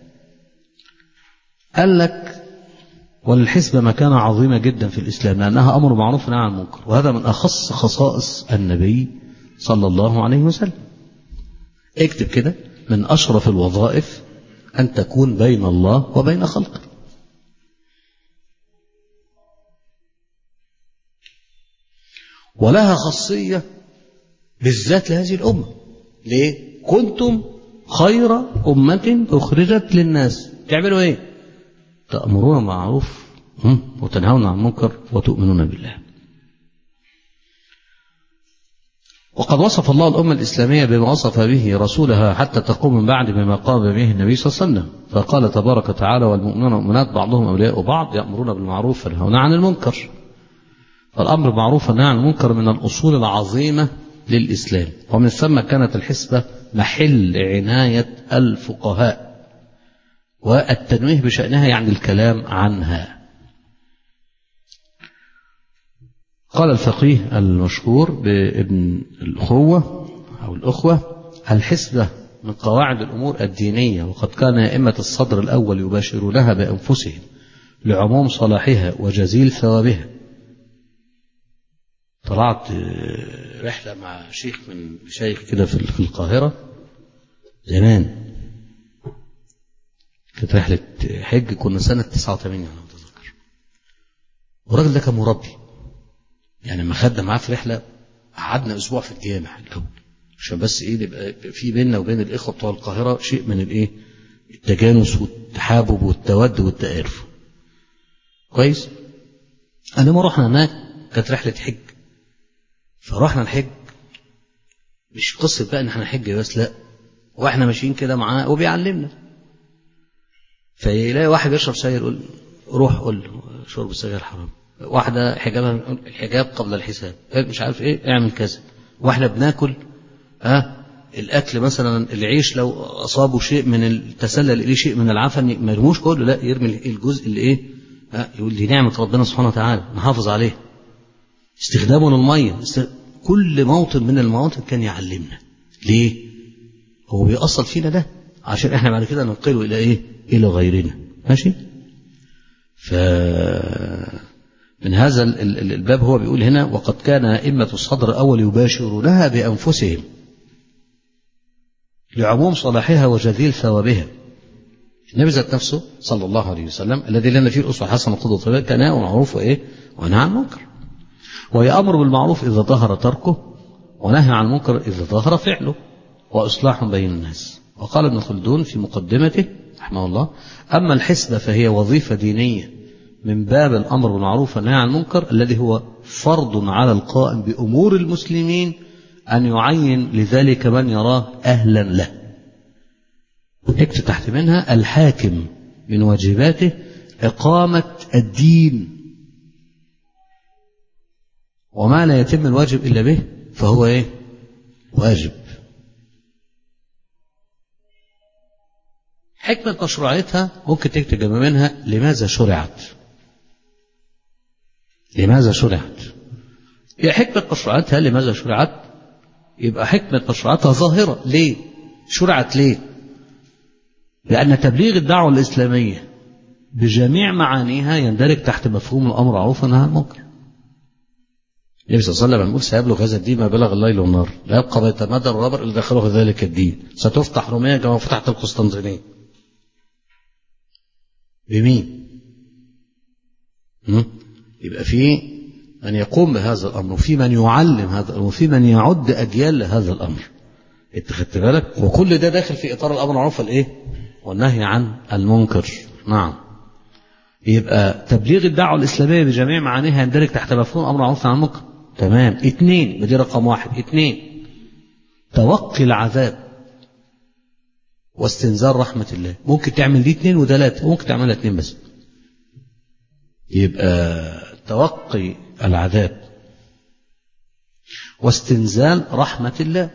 S1: قال لك وللحسبة مكانة عظيمة جدا في الإسلام لأنها أمر معروف ونهي عن المنكر وهذا من أخص خصائص النبي صلى الله عليه وسلم اكتب كده من أشرف الوظائف أن تكون بين الله وبين خلقه ولها خاصية بالذات لهذه الأمة ليه؟ كنتم خير أمة أخرجت للناس تعملوا إيه؟ تأمرون بالمعروف وتنهون عن المنكر وتؤمنون بالله وقد وصف الله الأمة الإسلامية بما وصف به رسولها حتى تقوم من بعد بما قام به النبي صلى الله عليه وسلم فقال تبارك وتعالى والمؤمنون والمؤمنات بعضهم أولياء بعض يأمرون بالمعروف وينهون عن المنكر فالأمر بالمعروف والنهي عن المنكر من الأصول العظيمة للإسلام ومن ثم كانت الحسبة محل عناية الفقهاء والتنويه بشأنها يعني الكلام عنها قال الفقيه المشهور بابن الأخوة أو الأخوة الحسبة من قواعد الأمور الدينية وقد كان أئمة الصدر الأول يباشرونها بأنفسهم لعموم صلاحها وجزيل ثوابها طلعت رحلة مع شيخ من شيخ كده في القاهرة زمان كانت رحلة حج كنا سنة 89 أنا متذكر والراجل ده كان مربي يعني لما خدنا معاه في رحلة قعدنا أسبوع في الجامع الأول عشان بس إيه يبقى في بيننا وبين الإخوة بتوع القاهرة شيء من الإيه التجانس والتحابب والتود والتآلف كويس أنا ما رحنا هناك كانت رحلة حج فرحنا الحج مش قصة بقى إن احنا حج بس لا واحنا ماشيين كده معاه وبيعلمنا فيلاقي واحد بيشرب سجاير يقول روح قول له شرب السجاير حرام واحدة حجابها الحجاب قبل الحساب مش عارف ايه اعمل كذا واحنا بناكل ها الاكل مثلا العيش لو اصابه شيء من التسلل اليه شيء من العفن ما يرموش كله لا يرمي الجزء اللي ايه ها يقول دي نعمه ربنا سبحانه وتعالى نحافظ عليه استخدامه للميه است... كل موطن من المواطن كان يعلمنا ليه هو بيأصل فينا ده عشان احنا بعد كده ننقله الى ايه الى غيرنا ماشي ف من هذا الباب هو بيقول هنا وقد كان أئمة الصدر الأول يباشرونها بأنفسهم لعموم صلاحها وجذيل ثوابها النبي ذات نفسه صلى الله عليه وسلم الذي لنا فيه الأسوة حسنة قدوة طيبة كان يأمر بالمعروف وإيه ونهى عن المنكر ويأمر بالمعروف إذا ظهر تركه ونهى عن المنكر إذا ظهر فعله وإصلاح بين الناس وقال ابن خلدون في مقدمته رحمه الله أما الحسبة فهي وظيفة دينية من باب الأمر بالمعروف والنهي عن المنكر الذي هو فرض على القائم بأمور المسلمين أن يعين لذلك من يراه أهلا له اكتب تحت منها الحاكم من واجباته إقامة الدين وما لا يتم الواجب إلا به فهو إيه واجب حكمة مشروعيتها ممكن تكتب جنب منها لماذا شرعت لماذا شرعت هي حكمة مشروعاتها لماذا شرعت يبقى حكمة مشروعاتها ظاهرة ليه شرعت ليه لأن تبليغ الدعوة الإسلامية بجميع معانيها يندرج تحت مفهوم الأمر معروف والنهي عن المنكر النبي صلى الله عليه وسلم يقول سيبلغ هذا الدين ما بلغ الليل والنهار لا يبقى بيتمدى الرابر إلا دخله ذلك الدين ستفتح روميا كما فتحت القسطنطينية بمين؟ يبقى في من يقوم بهذا الأمر وفي من يعلم هذا الأمر وفي من يعد أجيال لهذا الأمر انت خدت بالك وكل ده داخل في إطار الأمر المعروف الإيه والنهي عن المنكر نعم يبقى تبليغ الدعوة الإسلامية بجميع معانيها يندرج تحت مفهوم الأمر المعروف عن المنكر تمام اثنين ودي رقم واحد اثنين توقي العذاب واستنزال رحمة الله ممكن تعمل دي اثنين وثلاثة ممكن تعملها اثنين بس يبقى توقي العذاب واستنزال رحمة الله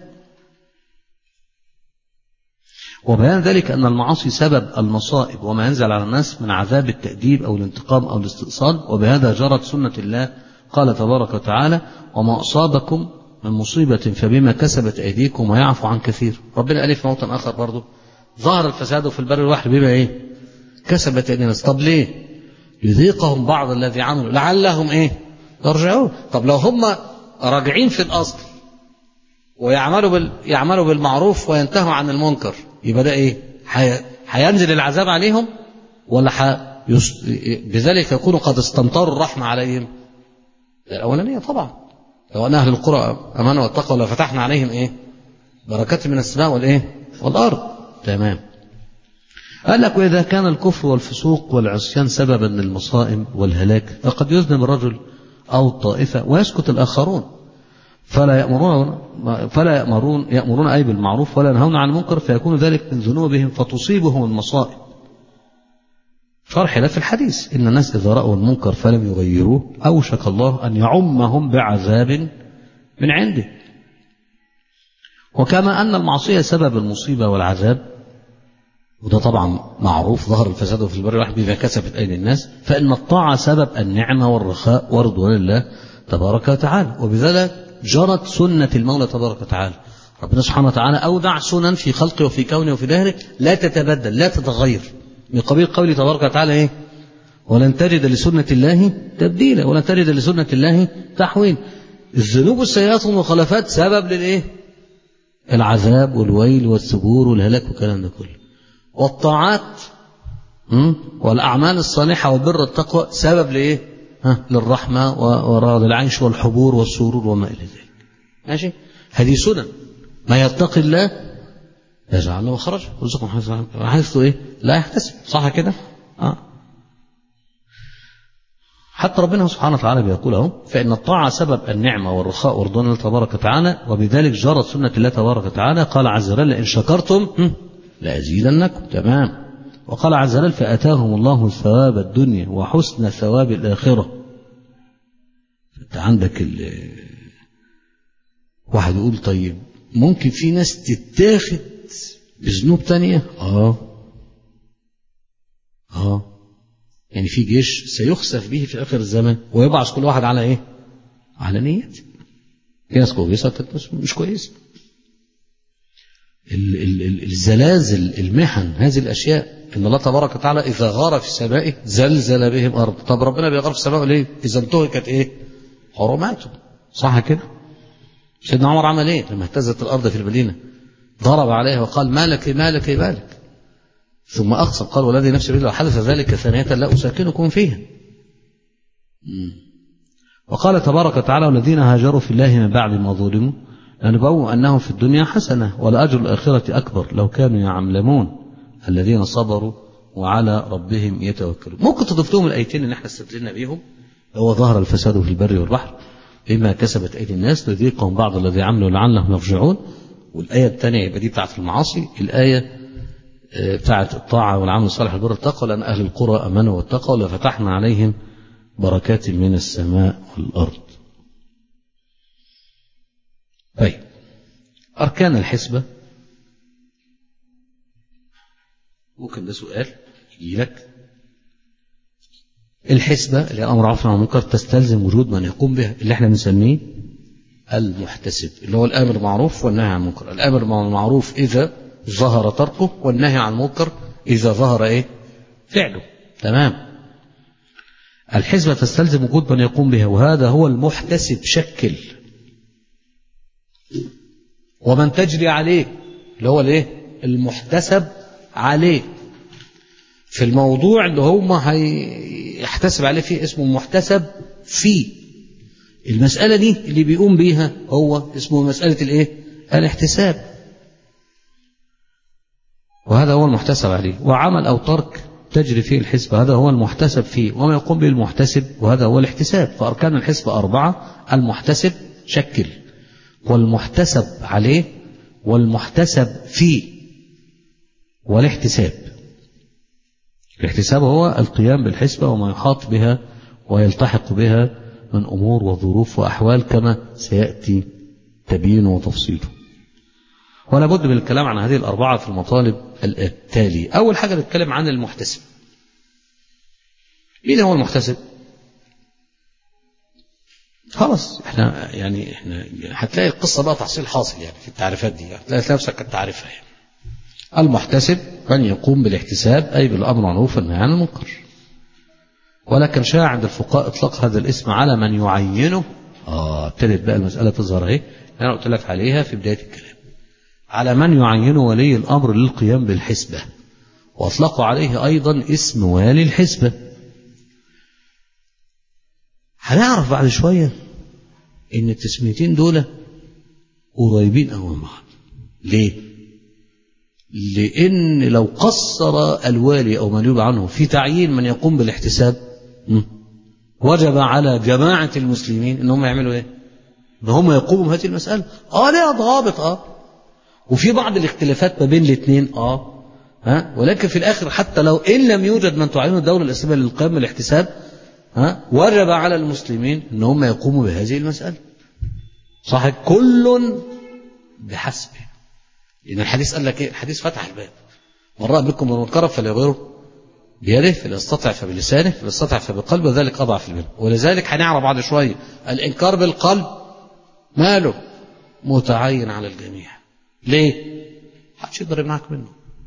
S1: وبيان ذلك أن المعاصي سبب المصائب وما ينزل على الناس من عذاب التأديب أو الانتقام أو الاستئصال وبهذا جرت سنة الله قال تبارك وتعالى وما أصابكم من مصيبة فبما كسبت أيديكم ويعفو عن كثير ربنا قال في موطن آخر برضه ظهر الفساد في البر الواحد بما إيه كسبت أيدي الناس طب ليه يذيقهم بعض الذي عملوا لعلهم إيه يرجعون طب لو هم راجعين في الأصل ويعملوا بال... يعملوا بالمعروف وينتهوا عن المنكر يبقى ده ايه هينزل حي... العذاب عليهم ولا ح... يس... بذلك يكونوا قد استمطروا الرحمة عليهم الأولانية طبعا لو أن أهل القرى أمانوا واتقوا لفتحنا عليهم إيه بركات من السماء والإيه والأرض تمام قال لك وإذا كان الكفر والفسوق والعصيان سببا للمصائب والهلاك فقد يذنب الرجل أو الطائفة ويسكت الآخرون فلا يأمرون فلا يأمرون يأمرون أي بالمعروف ولا ينهون عن المنكر فيكون ذلك من ذنوبهم فتصيبهم المصائب شرح ده في الحديث إن الناس إذا رأوا المنكر فلم يغيروه أوشك الله أن يعمهم بعذاب من عنده وكما أن المعصية سبب المصيبة والعذاب وده طبعا معروف ظهر الفساد في البر الواحد بما كسبت أيدي الناس فإن الطاعة سبب النعمة والرخاء ورضوان الله تبارك وتعالى وبذلك جرت سنة المولى تبارك وتعالى ربنا سبحانه وتعالى أودع سنن في خلقه وفي كونه وفي دهره لا تتبدل لا تتغير من قبيل قوله تبارك وتعالى إيه ولن تجد لسنة الله تبديلا ولن تجد لسنة الله تحويل الذنوب والسيئات والمخالفات سبب للإيه العذاب والويل والثبور والهلاك والكلام ده كله والطاعات م? والأعمال الصالحة والبر التقوى سبب لإيه ها للرحمة وراض العيش والحبور والسرور وما إلى ذلك ماشي هذه سنن ما يتقي الله يجعل له مخرجا يرزقه حيث ايه لا يحتسب صح كده اه حتى ربنا سبحانه وتعالى بيقول اهو فان الطاعه سبب النعمه والرخاء ورضوان الله تبارك وتعالى وبذلك جرت سنه الله تبارك وتعالى قال عز وجل ان شكرتم لازيدنكم تمام وقال عز وجل فاتاهم الله ثواب الدنيا وحسن ثواب الاخره انت عندك ال واحد يقول طيب ممكن في ناس تتاخد بذنوب تانية اه اه يعني في جيش سيخسف به في اخر الزمن ويبعث كل واحد على ايه على نية في ناس كويسة مش كويسة الزلازل المحن هذه الاشياء ان الله تبارك وتعالى اذا غار في السماء زلزل بهم ارض طب ربنا بيغار في السماء ليه اذا انتهكت ايه حرماته صح كده سيدنا عمر عمل ايه لما اهتزت الارض في المدينه ضرب عليها وقال ما لك ما لك ما لك ثم اقسم قال والذي نفسي بيده لو حدث ذلك ثانيه لا اساكنكم فيها وقال تبارك وتعالى والذين هاجروا في الله من بعد ما ظلموا لنبوء انهم في الدنيا حسنه ولاجر الاخره اكبر لو كانوا يعلمون الذين صبروا وعلى ربهم يتوكلون ممكن تضيف لهم الايتين اللي احنا استدلنا بيهم هو ظهر الفساد في البر والبحر بما كسبت ايدي الناس ليذيقهم بعض الذي عملوا لعلهم يرجعون والايه الثانيه يبقى دي بتاعت المعاصي الايه بتاعت الطاعه والعمل الصالح والبر التقوى لان اهل القرى امنوا واتقوا لفتحنا عليهم بركات من السماء والارض. طيب اركان الحسبه ممكن ده سؤال يجي لك الحسبة اللي هي أمر عفو عن المنكر تستلزم وجود من يقوم بها اللي احنا بنسميه المحتسب اللي هو الآمر بالمعروف والنهي عن المنكر الآمر بالمعروف إذا ظهر تركه والنهي عن المنكر إذا ظهر إيه فعله تمام الحسبة تستلزم وجود من يقوم بها وهذا هو المحتسب شكل ومن تجري عليه اللي هو الايه المحتسب عليه في الموضوع اللي هم هيحتسب عليه فيه اسمه محتسب فيه المسألة دي اللي بيقوم بيها هو اسمه مسألة الايه الاحتساب وهذا هو المحتسب عليه وعمل أو ترك تجري فيه الحسبة هذا هو المحتسب فيه وما يقوم به المحتسب وهذا هو الاحتساب فأركان الحسبة أربعة المحتسب شكل والمحتسب عليه والمحتسب فيه والاحتساب الاحتساب هو القيام بالحسبة وما يحاط بها ويلتحق بها من أمور وظروف وأحوال كما سيأتي تبيين وتفصيله ولا بد من الكلام عن هذه الأربعة في المطالب التالية أول حاجة نتكلم عن المحتسب مين هو المحتسب خلاص احنا يعني احنا هتلاقي القصة بقى تحصيل حاصل يعني في التعريفات دي هتلاقي نفسك تعرفها يعني المحتسب من يقوم بالاحتساب أي بالأمر معروف والنهي عن المنكر ولكن شاع عند الفقهاء إطلاق هذا الاسم على من يعينه آه ابتدت بقى المسألة تظهر اهي أنا قلت لك عليها في بداية الكلام على من يعينه ولي الأمر للقيام بالحسبة وأطلقوا عليه أيضا اسم والي الحسبة هنعرف بعد شوية إن التسميتين دول قريبين أوي من بعض ليه؟ لأن لو قصر الوالي أو من يبع عنه في تعيين من يقوم بالاحتساب وجب على جماعة المسلمين إن هم يعملوا إيه؟ إن هم يقوموا بهذه المسألة آه ليها ضوابط آه وفي بعض الاختلافات ما بين الاثنين آه ها ولكن في الآخر حتى لو إن لم يوجد من تعينه الدولة الإسلامية للقيام بالاحتساب ها وجب على المسلمين إن هم يقوموا بهذه المسألة صح كل بحسبه لأن الحديث قال لك إيه الحديث فتح الباب من رأى بكم المنكر فليغيره بيده فليستطع فبلسانه فليستطع فبقلبه وذلك أضعف الإيمان ولذلك هنعرف بعد شوية الإنكار بالقلب ماله متعين على الجميع ليه؟ محدش يقدر يمنعك منه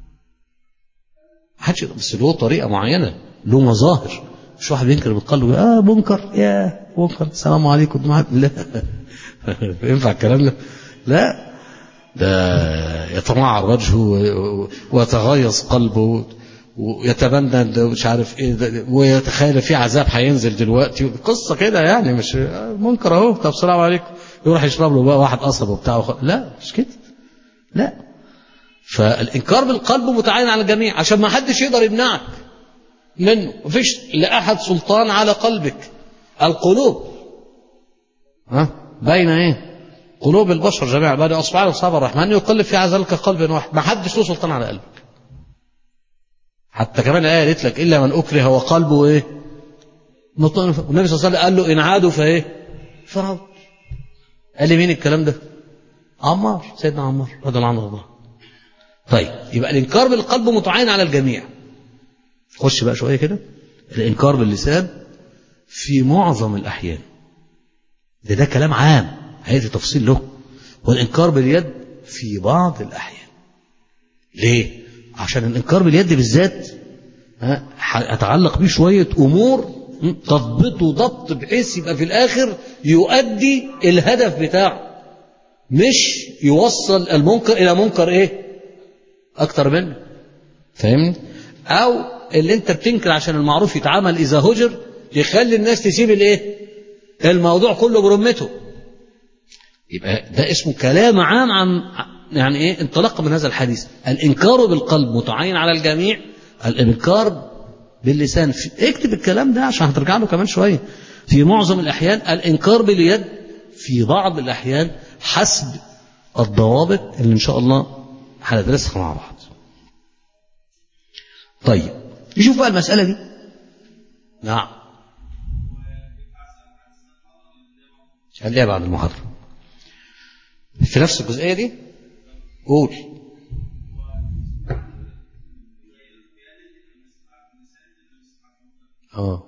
S1: محدش يقدر بس له طريقة معينة له مظاهر مش واحد بينكر بالقلب اه منكر يا منكر السلام عليكم لا ينفع الكلام ده؟ لا ده يتمعر وجهه ويتغيظ قلبه ويتبنى مش عارف ايه ده ويتخيل في عذاب هينزل دلوقتي قصه كده يعني مش منكر اهو طب السلام عليكم يروح يشرب له بقى واحد قصب وبتاع وخ... لا مش كده لا فالانكار بالقلب متعين على الجميع عشان ما حدش يقدر يمنعك منه مفيش لاحد سلطان على قلبك القلوب ها بين ايه قلوب البشر جميعا بين اصبع اصابع الرحمن يقلب في عزلك قلب واحد ما حدش له سلطان على قلبك حتى كمان الايه قالت لك الا من اكره وقلبه ايه مطمئن والنبي صلى الله عليه وسلم قال له ان عادوا فايه فرعوا قال لي مين الكلام ده عمار سيدنا عمار رضي الله عنه وارضاه طيب يبقى الانكار بالقلب متعين على الجميع خش بقى شويه كده الانكار باللسان في معظم الاحيان ده ده كلام عام هيأتي تفصيل له والانكار باليد في بعض الاحيان ليه عشان الانكار باليد بالذات اتعلق بيه شويه امور تضبطه ضبط بحيث يبقى في الاخر يؤدي الهدف بتاعه مش يوصل المنكر الى منكر ايه اكتر منه فاهمني او اللي انت بتنكر عشان المعروف يتعمل اذا هجر يخلي الناس تسيب الايه الموضوع كله برمته يبقى ده اسمه كلام عام عن يعني ايه انطلاق من هذا الحديث الانكار بالقلب متعين على الجميع الانكار باللسان اكتب الكلام ده عشان هترجع له كمان شويه في معظم الاحيان الانكار باليد في بعض الاحيان حسب الضوابط اللي ان شاء الله هندرسها مع بعض طيب نشوف بقى المساله دي نعم خليها بعد المحاضره في نفس الجزئيه دي قول اه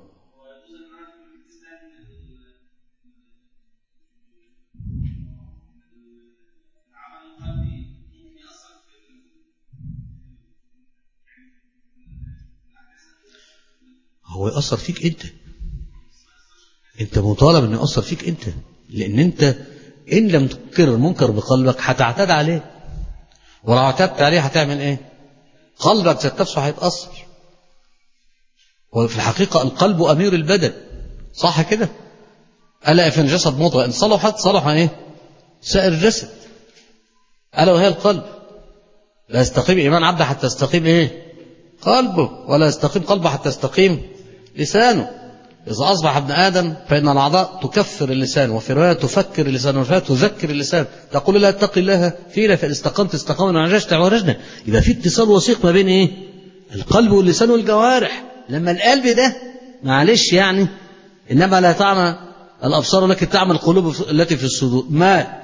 S1: هو يأثر فيك انت انت مطالب انه يأثر فيك انت لان انت ان لم تنكر المنكر بقلبك هتعتاد عليه ولو اعتدت عليه هتعمل ايه قلبك ذات نفسه هيتأثر وفي الحقيقة القلب أمير البدن صح كده ألا في الجسد مضغة إن صلحت صلح إيه سائر الجسد ألا وهي القلب لا يستقيم إيمان عبد حتى يستقيم إيه قلبه ولا يستقيم قلبه حتى يستقيم لسانه إذا أصبح ابن آدم فإن الأعضاء تكفر اللسان وفي رواية تفكر اللسان وفي رواية تذكر اللسان تقول لا اتق الله فينا فإن استقمت استقمنا وعجزت عرجنا يبقى في اتصال وثيق ما بين إيه القلب واللسان والجوارح لما القلب ده معلش يعني إنما لا تعمى الأبصار لكن تعمى القلوب التي في الصدور مات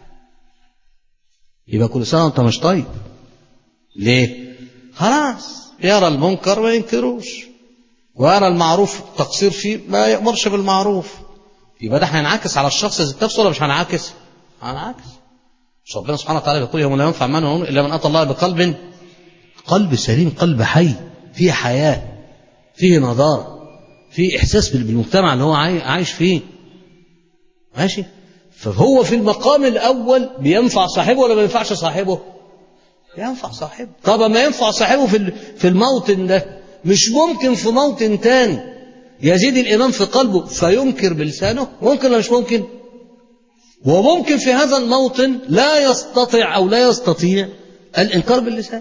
S1: يبقى كل سنة وأنت مش طيب ليه خلاص يرى المنكر ما ينكروش ويرى المعروف تقصير فيه ما يأمرش بالمعروف يبقى ده هينعكس على الشخص ذات نفسه ولا مش هينعكس؟ هينعكس مش ربنا سبحانه وتعالى يقول يوم لا ينفع من إلا من أتى الله بقلب قلب سليم قلب حي فيه حياة فيه نضارة فيه إحساس بالمجتمع اللي هو عايش فيه ماشي فهو في المقام الأول بينفع صاحبه ولا ما ينفعش صاحبه ينفع صاحبه طب ما ينفع صاحبه في في الموطن ده مش ممكن في موطن تاني يزيد الإيمان في قلبه فينكر بلسانه ممكن ولا مش ممكن وممكن في هذا الموطن لا يستطيع أو لا يستطيع الإنكار باللسان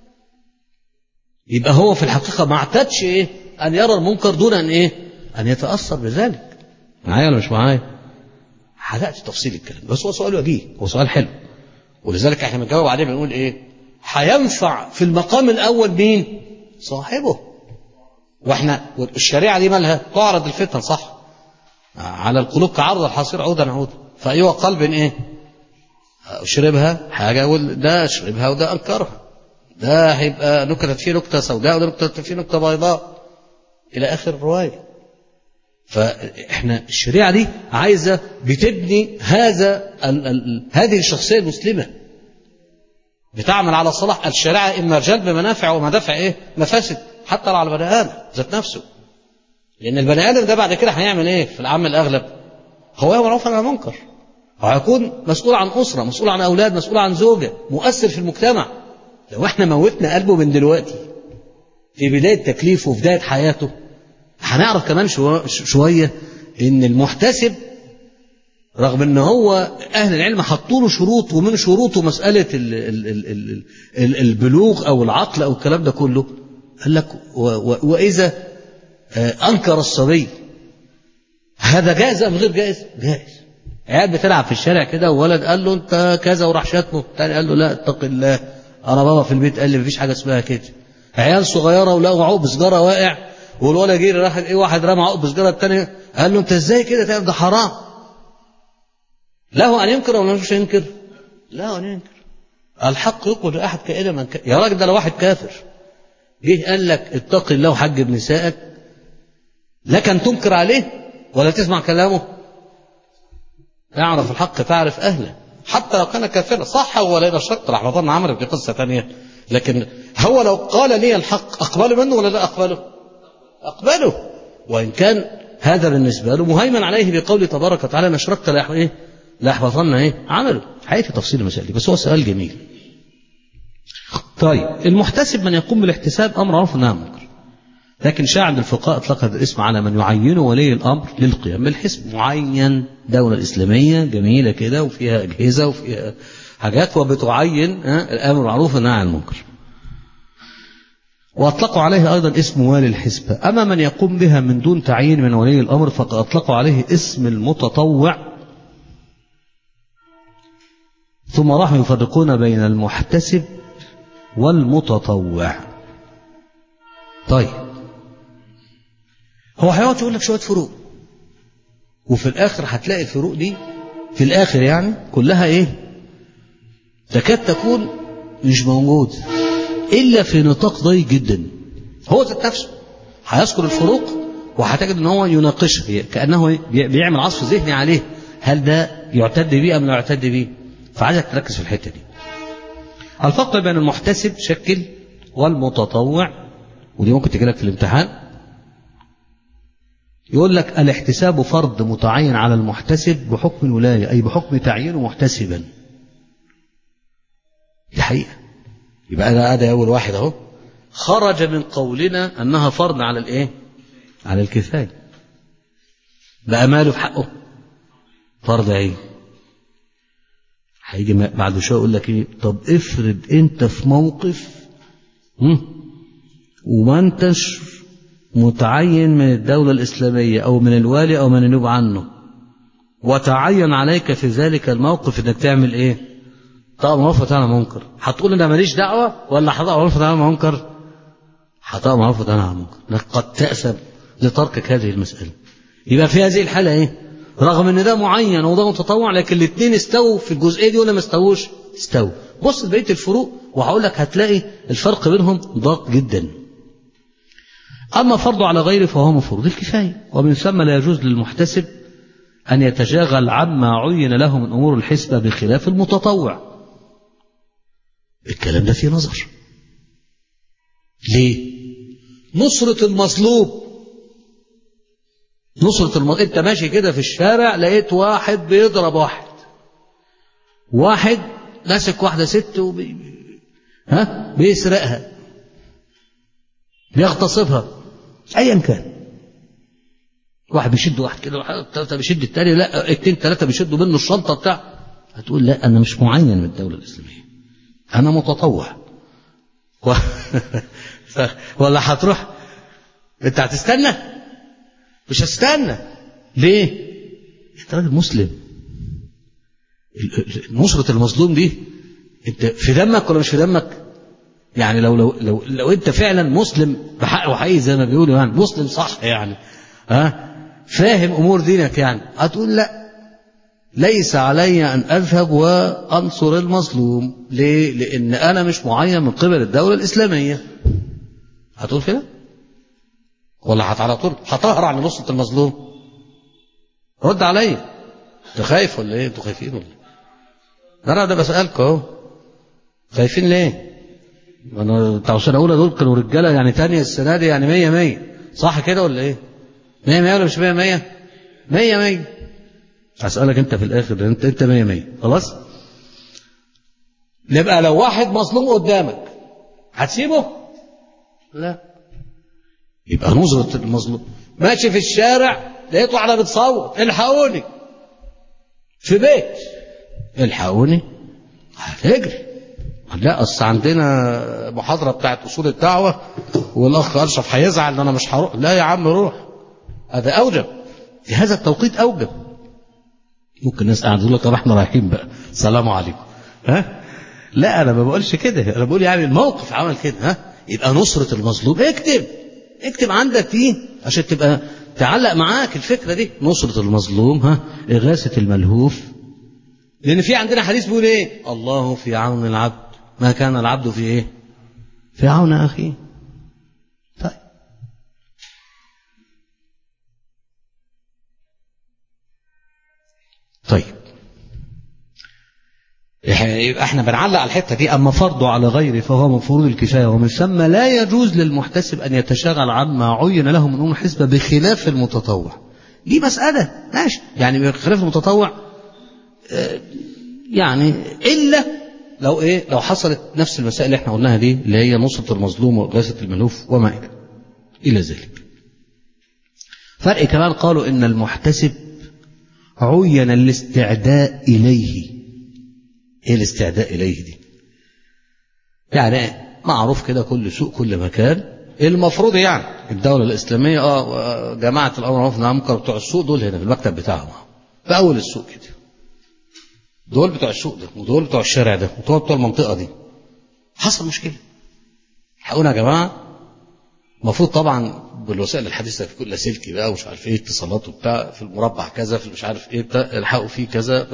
S1: يبقى هو في الحقيقة ما اعتادش إيه أن يرى المنكر دون أن إيه أن يتأثر بذلك معايا ولا مش معايا حرقت تفصيل الكلام بس هو سؤال وجيه هو سؤال حلو ولذلك احنا بنجاوب عليه بنقول ايه هينفع في المقام الاول مين صاحبه واحنا الشريعه دي مالها تعرض الفتن صح على القلوب كعرض الحصير عودا عودا فايوه قلب ايه اشربها حاجه وده اشربها وده انكرها ده هيبقى نكتت فيه نكته سوداء وده نكتت فيه نكته بيضاء الى اخر الروايه فاحنا الشريعه دي عايزه بتبني هذا ال ال هذه الشخصيه المسلمه بتعمل على صلاح الشريعه اما جلب منافع ومدافع ايه مفاسد حتى على البني ادم ذات نفسه لان البني ادم ده بعد كده هيعمل ايه في العام الاغلب هو يامر معروف عن المنكر وهيكون مسؤول عن اسره مسؤول عن اولاد مسؤول عن زوجه مؤثر في المجتمع لو احنا موتنا قلبه من دلوقتي في بداية تكليفه وفي بداية حياته هنعرف كمان شو شوية إن المحتسب رغم ان هو اهل العلم حطوا له شروط ومن شروطه مساله ال ال ال ال ال البلوغ او العقل او الكلام ده كله قال لك و و واذا انكر الصبي هذا جائز ام غير جائز؟ جائز عيال بتلعب في الشارع كده وولد قال له انت كذا وراح شاتمه الثاني قال له لا اتق الله انا بابا في البيت قال لي مفيش حاجه اسمها كده عيال صغيره ولقوا عقب سجاره واقع والولد جه راح ايه واحد رمى عقب سجاره الثاني قال له انت ازاي كده تعمل ده حرام له ان ينكر ولا مش ينكر؟ لا ان ينكر الحق يقول لاحد كائنا من كان يا راجل ده لو واحد كافر جه قال لك اتق الله وحجب نسائك لك ان تنكر عليه ولا تسمع كلامه اعرف الحق تعرف اهله حتى لو كان كافرا صح ولا اذا شرط راح نظن عمرو في قصه ثانيه لكن هو لو قال لي الحق اقبله منه ولا لا اقبله؟ اقبله وان كان هذا بالنسبه له مهيمن عليه بقوله تبارك وتعالى ان اشركت لا ايه؟ لا يحبطن ايه؟ عمله حقيقة تفصيل المسائل دي بس هو سؤال جميل. طيب المحتسب من يقوم بالاحتساب امر معروف ونهي عن منكر. لكن شاع عند الفقهاء اطلق هذا الاسم على من يعينه ولي الامر للقيام بالحسب معين دوله اسلاميه جميله كده وفيها اجهزه وفيها حاجات وبتعين الامر معروف والنهي عن المنكر. واطلقوا عليه ايضا اسم والي الحسبه، اما من يقوم بها من دون تعيين من ولي الامر فقد اطلقوا عليه اسم المتطوع ثم راحوا يفرقون بين المحتسب والمتطوع طيب هو هيقعد يقول لك شويه فروق وفي الاخر هتلاقي الفروق دي في الاخر يعني كلها ايه تكاد تكون مش موجود الا في نطاق ضيق جدا هو ذات نفسه هيذكر الفروق وهتجد ان هو يناقشها كانه بيعمل عصف ذهني عليه هل ده يعتد بيه ام لا يعتد بيه فعايزك تركز في الحته دي الفرق بين المحتسب شكل والمتطوع ودي ممكن تجي لك في الامتحان يقول لك الاحتساب فرض متعين على المحتسب بحكم الولاية أي بحكم تعيينه محتسبا دي حقيقة يبقى أنا هذا أول واحد أهو خرج من قولنا أنها فرض على الإيه؟ على الكفاية بقى ماله في حقه فرض عين هيجي بعد شويه يقول لك ايه طب افرض انت في موقف وما انتش متعين من الدولة الإسلامية أو من الوالي أو من ينوب عنه وتعين عليك في ذلك الموقف إنك تعمل إيه؟ طبعا معروف أنا منكر هتقول أنا ماليش دعوة ولا هطبق معروف أنا منكر؟ هطبق معروف أنا منكر لك قد تأسب لتركك هذه المسألة يبقى في هذه الحالة إيه؟ رغم ان ده معين وده متطوع لكن الاثنين استووا في الجزئيه دي ولا ما استووش؟ استووا. بص لبقيه الفروق وهقول لك هتلاقي الفرق بينهم ضاق جدا. اما فرض على غيره فهو من فروض الكفايه ومن ثم لا يجوز للمحتسب ان يتجاغل عما عين له من امور الحسبه بخلاف المتطوع. الكلام ده فيه نظر. ليه؟ نصرة المظلوم نصرة المظلوم انت ماشي كده في الشارع لقيت واحد بيضرب واحد واحد ماسك واحدة ست وبي... ها بيسرقها بيغتصبها ايا كان واحد بيشد واحد كده واحد ثلاثة بيشد التاني لا اتنين ثلاثة بيشدوا منه الشنطة بتاع هتقول لا أنا مش معين من الدولة الإسلامية أنا متطوع و... ف... ولا هتروح أنت هتستنى مش هستنى ليه؟ أنت راجل مسلم نصرة المظلوم دي أنت في دمك ولا مش في دمك؟ يعني لو لو لو, لو أنت فعلا مسلم بحق وحقيقي زي ما بيقولوا يعني مسلم صح يعني ها فاهم أمور دينك يعني هتقول لا ليس علي أن أذهب وأنصر المظلوم ليه؟ لأن أنا مش معين من قبل الدولة الإسلامية هتقول كده؟ ولا هت على طول هتهرع عن نصرة المظلوم رد عليا انت خايف ولا ايه؟ انتوا خايفين ولا ايه؟ انا ده بسألكم اهو خايفين ليه؟ انا بتاع سنة أولى دول كانوا رجالة يعني تانية السنة دي يعني 100 100 صح كده ولا ايه؟ 100 100 ولا مش 100 100 100 100 هسألك أنت في الآخر أنت أنت 100 100 خلاص؟ نبقى لو واحد مظلوم قدامك هتسيبه؟ لا يبقى نظرة المظلوم ماشي في الشارع لقيته واحدة بتصوت الحقوني في بيت الحقوني هتجري لا اصل عندنا محاضرة بتاعت اصول الدعوة والاخ اشرف هيزعل ان انا مش هروح لا يا عم روح هذا اوجب في هذا التوقيت اوجب ممكن ناس قاعد يقول لك طب احنا رايحين بقى السلام عليكم ها لا انا ما بقولش كده انا بقول يعني الموقف عمل كده ها يبقى نصرة المظلوم اكتب اكتب عندك فيه عشان تبقى تعلق معاك الفكرة دي نصرة المظلوم ها إغاثة الملهوف لأن في عندنا حديث بيقول إيه الله في عون العبد ما كان العبد في إيه في عون أخيه طيب طيب يبقى احنا بنعلق على الحته دي اما فرضه على غيره فهو من فروض الكفايه ومن ثم لا يجوز للمحتسب ان يتشاغل عما عين له من امور الحسبه بخلاف المتطوع دي مساله ماشي يعني بخلاف المتطوع اه يعني الا لو ايه لو حصلت نفس المسائل اللي احنا قلناها دي اللي هي نصره المظلوم واغاثه الملوف وما الى الى ذلك فرق كمان قالوا ان المحتسب عين الاستعداء اليه ايه الاستعداء اليه دي يعني معروف كده كل سوق كل مكان المفروض يعني الدولة الإسلامية اه جماعة الأمر والمعروف والنهي عن المنكر بتوع السوق دول هنا في المكتب بتاعهم في أول السوق كده دول بتوع السوق ده ودول بتوع الشارع ده ودول بتوع المنطقة دي حصل مشكلة حقونا يا جماعة المفروض طبعا بالوسائل الحديثة في كل سلكي بقى ومش عارف ايه اتصالات وبتاع في المربع كذا في مش عارف ايه بتاع الحقوا فيه كذا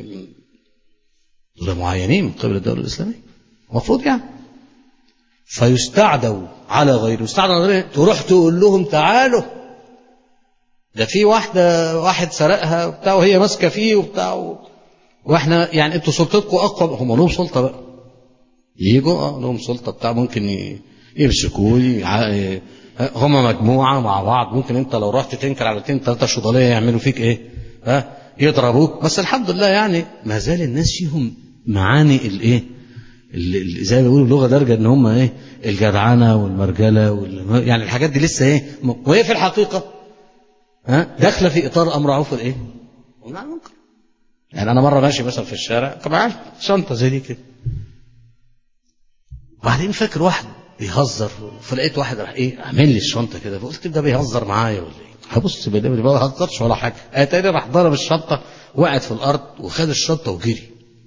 S1: دول معينين من قبل الدولة الإسلامية المفروض يعني فيستعدوا على غيره يستعدوا على غيره تروح تقول لهم تعالوا ده في واحدة واحد سرقها وبتاع وهي ماسكة فيه وبتاع واحنا يعني انتوا سلطتكم اقوى هم لهم سلطة بقى يجوا اه لهم سلطة بتاع ممكن يمسكوه هم مجموعة مع بعض ممكن انت لو رحت تنكر على اتنين تلاتة شضالية يعملوا فيك ايه ها يضربوك بس الحمد لله يعني ما زال الناس فيهم معاني الايه زي ما بيقولوا بلغه درجه ان هم ايه الجدعنه والمرجله وال... يعني الحاجات دي لسه ايه وهي في الحقيقه ها داخله في اطار امر معروف والايه والنهي المنكر يعني انا مره ماشي مثلا في الشارع كان معايا شنطه زي دي كده وبعدين فاكر واحد بيهزر فلقيت واحد راح ايه عامل لي الشنطه كده فقلت ده بيهزر معايا ولا ايه هبص بدمي ما بهزرش ولا حاجه اتاري راح ضرب الشنطه وقعت في الارض وخد الشنطه وجري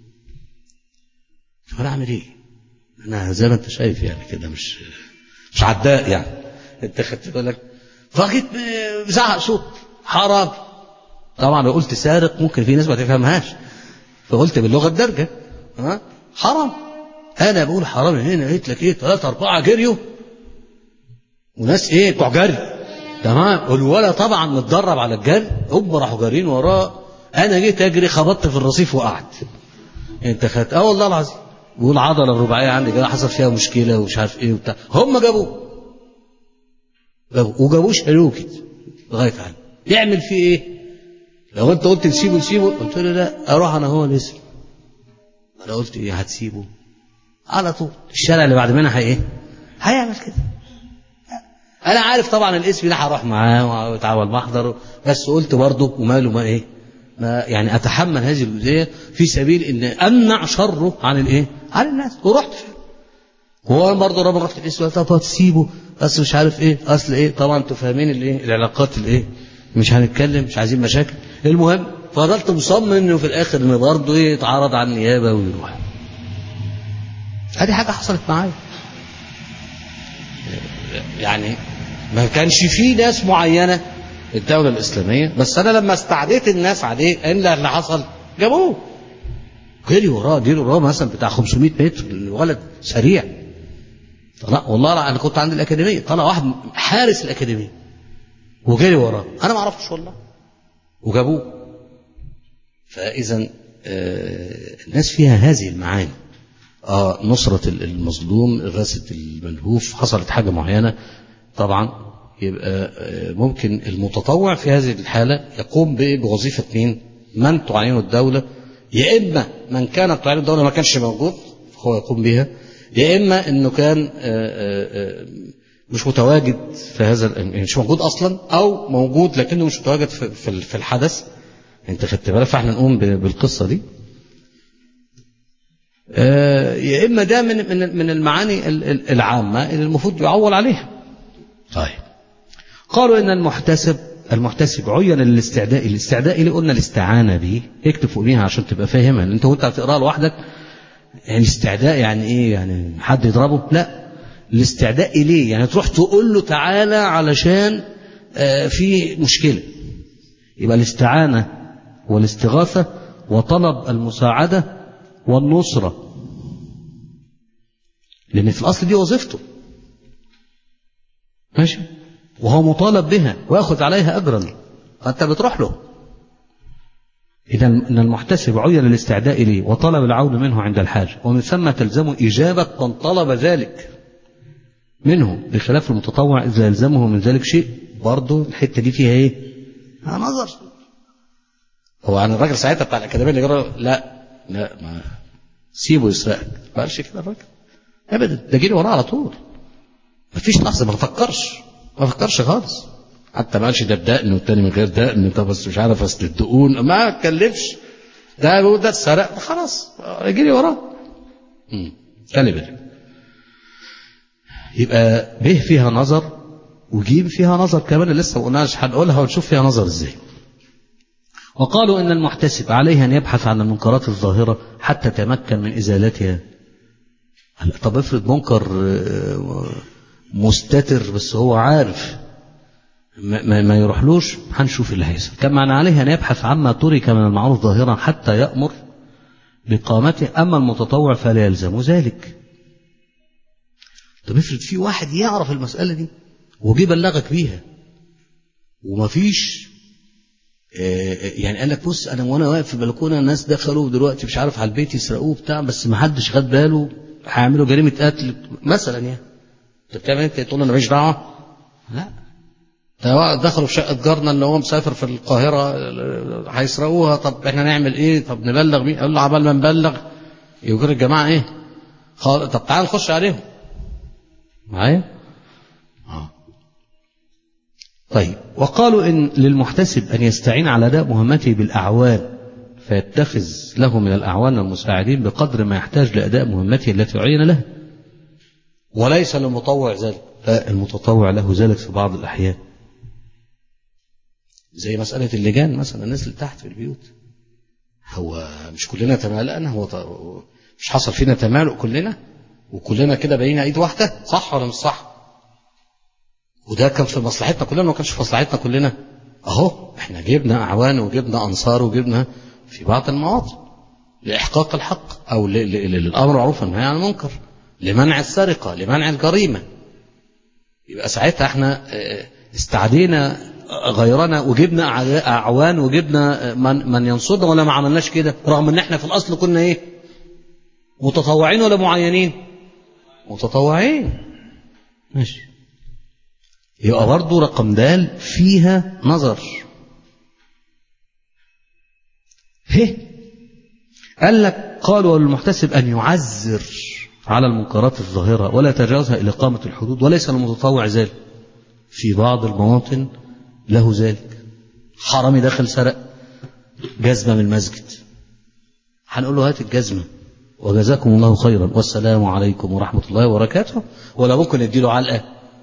S1: طب انا اعمل ايه؟ انا زي ما انت شايف يعني كده مش مش عداء يعني انت خدت بالك فجيت بزعق صوت حرام طبعا لو قلت سارق ممكن في ناس ما تفهمهاش فقلت باللغه الدارجه ها حرام انا بقول حرام هنا قلت لك ايه ثلاثة أربعة جريوا وناس ايه بتوع جري تمام والولا طبعا متدرب على الجري هم راحوا جارين وراه انا جيت اجري خبطت في الرصيف وقعت انت خدت اه والله العظيم بيقول عضله الرباعيه عندي كده حصل فيها مشكله ومش عارف ايه وبتاع هم جابوه جابوه وجابوه شالوه كده لغايه عنه يعمل فيه ايه؟ لو انت قلت نسيبه نسيبه قلت له لا اروح انا هو الاسم انا قلت ايه هتسيبه على طول الشارع اللي بعد منها هي ايه؟ هيعمل كده انا عارف طبعا الاسم ده هروح معاه واتعامل محضره بس قلت برضه وماله ما ايه ما يعني اتحمل هذه الجزئيه في سبيل ان امنع شره عن الايه عن الناس ورحت فعلا هو برضه ربنا رحت الاسم طب تسيبه بس مش عارف ايه اصل ايه طبعا انتوا فاهمين الايه العلاقات الايه مش هنتكلم مش عايزين مشاكل المهم فضلت مصمم انه في الاخر ان برضه ايه يتعرض على النيابه ويروح هذه حاجه حصلت معايا يعني ما كانش فيه ناس معينة الدولة الإسلامية بس أنا لما استعديت الناس عليه إيه اللي حصل جابوه جري وراه جري وراه مثلا بتاع 500 متر الولد سريع طلع والله لا أنا كنت عند الأكاديمية طلع واحد حارس الأكاديمية وجري وراه أنا ما عرفتش والله وجابوه فإذا آه الناس فيها هذه المعاني آه نصرة المظلوم إغاثة الملهوف حصلت حاجة معينة طبعا يبقى ممكن المتطوع في هذه الحالة يقوم بوظيفة مين؟ من تعينه الدولة يا إما من كانت تعينه الدولة ما كانش موجود هو يقوم بها يا إما إنه كان مش متواجد في هذا ال- مش موجود اصلا او موجود لكنه مش متواجد في في في الحدث انت خدت بالك فاحنا نقوم ب- بالقصه دي آه، يا اما ده من من من المعاني ال- ال- العامه اللي المفروض يعول عليها طيب قالوا ان المحتسب المحتسب عين للاستعداء الاستعداء اللي قلنا الاستعانه به اكتب فوقيها عشان تبقى فاهمها انت وانت بتقراها لوحدك يعني الاستعداء يعني ايه يعني حد يضربه لا الاستعداء اليه يعني تروح تقول له تعالى علشان آه، في مشكله يبقى الاستعانه والاستغاثه وطلب المساعده والنصره لان في الاصل دي وظيفته ماشي وهو مطالب بها وياخذ عليها اجرا فانت بتروح له إذا إن المحتسب عين الاستعداء إليه وطلب العون منه عند الحاجة ومن ثم تلزم إجابة من طلب ذلك منه بخلاف المتطوع إذا يلزمه من ذلك شيء برضه الحتة دي فيها إيه؟ آه نظر هو عن الراجل ساعتها بتاع الأكاديمية اللي جرى لا لا ما سيبه يسرقك ما قالش كده الراجل أبدا ده جري وراه على طول مفيش لحظة ما فكرش ما فكرش خالص حتى ما قالش ده بدقن والتاني من غير دقن طب بس مش عارف اصل الدقون ما اتكلمش ده هو ده اتسرق خلاص جري وراه مم. خلي بالك يبقى ب فيها نظر وجيم فيها نظر كمان اللي لسه ما قلناش هنقولها ونشوف فيها نظر ازاي وقالوا ان المحتسب عليه ان يبحث عن المنكرات الظاهره حتى تمكن من ازالتها هلا طب افرض منكر آه، مستتر بس هو عارف ما, ما, ما يروحلوش هنشوف اللي هيحصل كما أن عليه أن يبحث عما ترك من المعروف ظاهرا حتى يأمر بقامته أما المتطوع فلا يلزم ذلك طب افرض في واحد يعرف المسألة دي وجي بلغك بيها ومفيش آه، يعني قال لك بص انا وانا واقف في البلكونه الناس دخلوا دلوقتي مش عارف على البيت يسرقوه بتاع بس ما حدش خد باله هيعملوا جريمه قتل مثلا يعني انت بتعمل انت تقول انا ماليش دعوه لا ده دخلوا في شقه جارنا اللي هو مسافر في القاهره هيسرقوها طب احنا نعمل ايه طب نبلغ مين قال له عبال ما نبلغ يقول الجماعه ايه خال... طب تعال نخش عليهم معايا اه طيب وقالوا ان للمحتسب ان يستعين على اداء مهمته بالاعوان فيتخذ له من الاعوان والمساعدين بقدر ما يحتاج لاداء مهمته التي عين له وليس للمطوع ذلك لا المتطوع له ذلك في بعض الاحيان زي مسألة اللجان مثلا الناس اللي تحت في البيوت هو مش كلنا تمالأنا هو ط- مش حصل فينا تمالؤ كلنا وكلنا كده بقينا ايد واحدة صح ولا مش صح وده كان في مصلحتنا كلنا ما كانش في مصلحتنا كلنا اهو احنا جبنا اعوان وجبنا انصار وجبنا في بعض المواطن لاحقاق الحق او ل- ل- للامر معروف والنهي عن المنكر لمنع السرقه لمنع الجريمه يبقى ساعتها احنا اه، استعدينا غيرنا وجبنا أعداء- اعوان وجبنا اه، من, من ينصرنا ولا ما عملناش كده رغم ان احنا في الاصل كنا ايه متطوعين ولا معينين متطوعين ماشي يبقى برضه رقم دال فيها نظر هه قال لك قالوا للمحتسب أن يعزر على المنكرات الظاهرة ولا يتجاوزها إلى إقامة الحدود وليس المتطوع ذلك في بعض المواطن له ذلك حرامي دخل سرق جزمة من المسجد هنقول له هات الجزمة وجزاكم الله خيرا والسلام عليكم ورحمة الله وبركاته ولا ممكن نديله علقة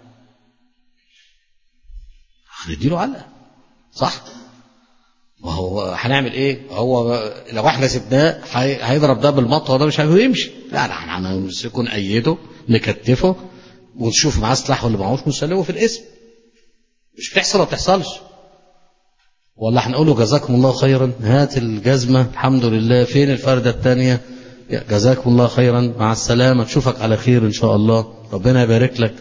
S1: هنديله علقة صح وهو هنعمل ايه هو لو احنا سبناه هي- هيضرب ده بالمطوه ده مش هيمشي لا لا احنا هنمسكه نأيده نكتفه ونشوف معاه سلاح ولا معهوش ونسلمه في الاسم مش بتحصل ولا بتحصلش ولا هنقول له جزاكم الله خيرا هات الجزمه الحمد لله فين الفرده الثانيه جزاكم الله خيرا مع السلامه نشوفك على خير ان شاء الله ربنا يبارك لك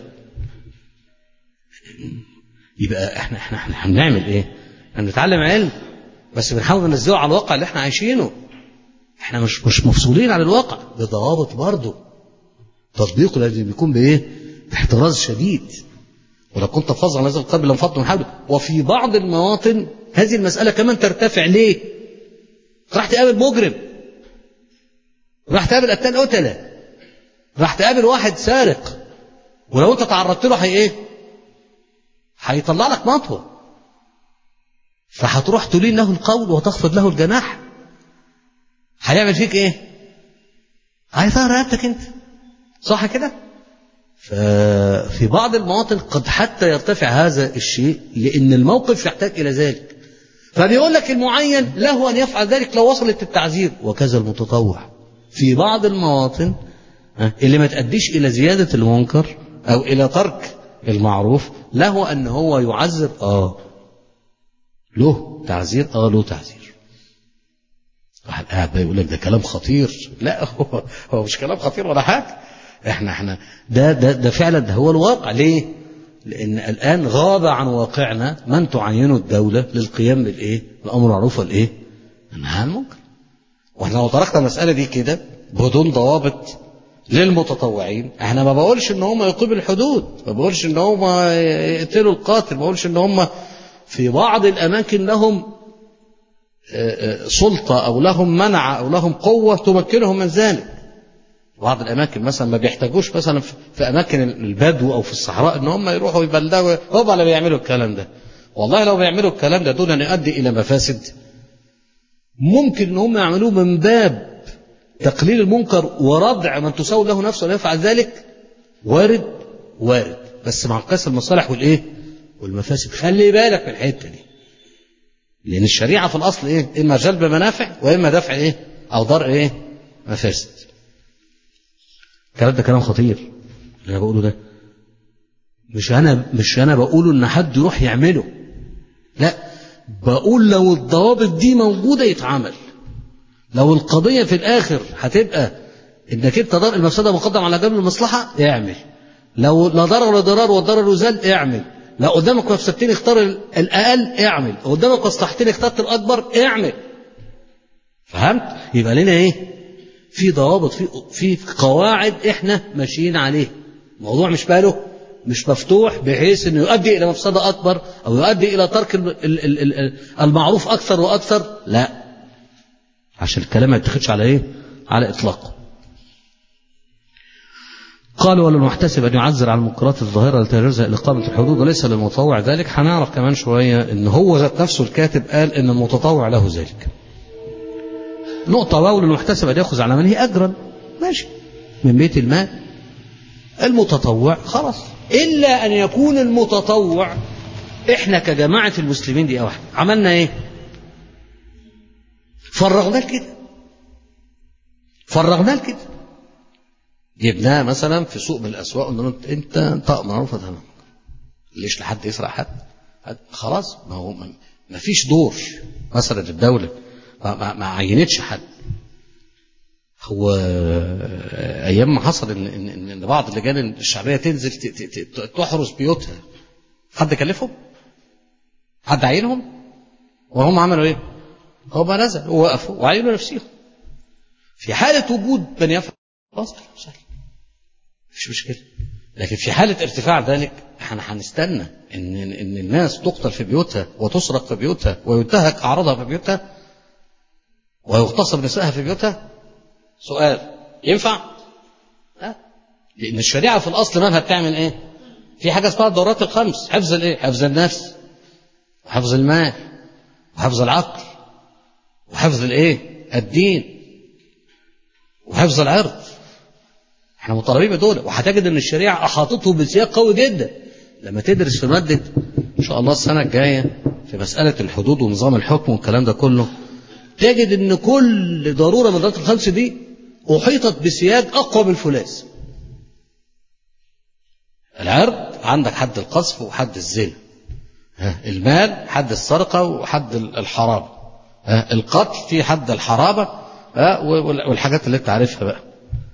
S1: يبقى احنا احنا احنا هنعمل ايه؟ هنتعلم علم بس بنحاول ننزله على الواقع اللي احنا عايشينه. احنا مش مش مفصولين عن الواقع بضوابط برضه. تطبيقه لازم يكون بايه؟ باحتراز شديد. ولو كنت فظا عن هذا القلب لانفضت من حولك وفي بعض المواطن هذه المسألة كمان ترتفع ليه؟ راح تقابل مجرم راح تقابل قتال قتلة راح تقابل واحد سارق ولو انت تعرضت له هي ايه هيطلع لك مطوه فهتروح تلين له القول وتخفض له الجناح هيعمل فيك ايه هيطير رقبتك انت صح كده ففي بعض المواطن قد حتى يرتفع هذا الشيء لان الموقف يحتاج الى ذلك فبيقول لك المعين له ان يفعل ذلك لو وصلت التعزير وكذا المتطوع في بعض المواطن اللي ما تأديش الى زياده المنكر او الى ترك المعروف له ان هو يعذر اه له تعزير اه له تعزير واحد قاعد يقول لك ده كلام خطير لا هو هو مش كلام خطير ولا حاجه احنا احنا ده ده ده فعلا ده هو الواقع ليه؟ لان الان غاب عن واقعنا من تعينه الدوله للقيام بالايه؟ بالامر المعروف والايه؟ النهي عن المنكر. واحنا لو تركنا المساله دي كده بدون ضوابط للمتطوعين احنا ما بقولش ان هم يقيموا الحدود ما بقولش ان هم يقتلوا القاتل ما بقولش ان هم في بعض الاماكن لهم سلطة أو لهم منع أو لهم قوة تمكنهم من ذلك بعض الأماكن مثلا ما بيحتاجوش مثلا في أماكن البدو أو في الصحراء إن هم يروحوا يبلغوا هم اللي بيعملوا الكلام ده والله لو بيعملوا الكلام ده دون أن يؤدي إلى مفاسد ممكن إن هم يعملوه من باب تقليل المنكر وردع من تساوي له نفسه أن يفعل ذلك وارد وارد بس مع قياس المصالح والإيه والمفاسد خلي بالك من الحتة دي لأن الشريعة في الأصل إيه؟ إما جلب منافع وإما دفع إيه؟ أو ضرع إيه؟ مفاسد. الكلام ده كلام خطير اللي أنا بقوله ده. مش أنا مش أنا بقوله إن حد يروح يعمله. لا بقول لو الضوابط دي موجودة يتعمل. لو القضية في الآخر هتبقى إنك أنت ضرر المفسدة مقدم على جنب المصلحة اعمل. لو لا ضرر ولا ضرار والضرر يزال اعمل. لو قدامك مفسدتين اختار الاقل اعمل قدامك مصلحتين اخترت الاكبر اعمل فهمت يبقى لنا ايه في ضوابط في في قواعد احنا ماشيين عليه الموضوع مش باله مش مفتوح بحيث انه يؤدي الى مفسده اكبر او يؤدي الى ترك المعروف اكثر واكثر لا عشان الكلام ما يتخذش على ايه على اطلاقه قال ولا المحتسب أن يعذر على المنكرات الظاهرة التي يجوزها لإقامة الحدود وليس للمتطوع ذلك هنعرف كمان شوية إن هو ذات نفسه الكاتب قال إن المتطوع له ذلك نقطة واو للمحتسب أن يأخذ على منه أجرا ماشي من بيت المال المتطوع خلاص إلا أن يكون المتطوع إحنا كجماعة المسلمين دي واحد عملنا إيه فرغناه كده فرغناه كده جبناه مثلا في سوق من الاسواق قلنا له انت طقم معروف تمام ليش لحد يسرق حد خلاص ما هو ما فيش دور مثلا الدوله ما, ما, ما عينتش حد هو ايام ما حصل ان ان, إن بعض اللجان الشعبيه تنزل تحرس بيوتها حد كلفهم؟ حد عينهم؟ وهم عملوا ايه؟ هم نزلوا ووقفوا وعينوا نفسهم في حاله وجود من يفعل خلاص سهل مفيش مشكلة لكن في حالة ارتفاع ذلك احنا هنستنى ان ان الناس تقتل في بيوتها وتسرق في بيوتها وينتهك اعراضها في بيوتها ويغتصب نسائها في بيوتها سؤال ينفع؟ لا لان الشريعه في الاصل مالها بتعمل ايه؟ في حاجه اسمها الدورات الخمس حفظ الايه؟ حفظ النفس وحفظ المال وحفظ العقل وحفظ الايه؟ الدين وحفظ العرض احنا مطالبين بدول وهتجد ان الشريعه احاطته بسياق قوي جدا لما تدرس في ماده ان شاء الله السنه الجايه في مساله الحدود ونظام الحكم والكلام ده كله تجد ان كل ضروره من الضرورات الخمس دي احيطت بسياج اقوى من الفولاذ العرض عندك حد القذف وحد الزنا المال حد السرقه وحد الحرام القتل في حد الحرابه والحاجات اللي انت عارفها بقى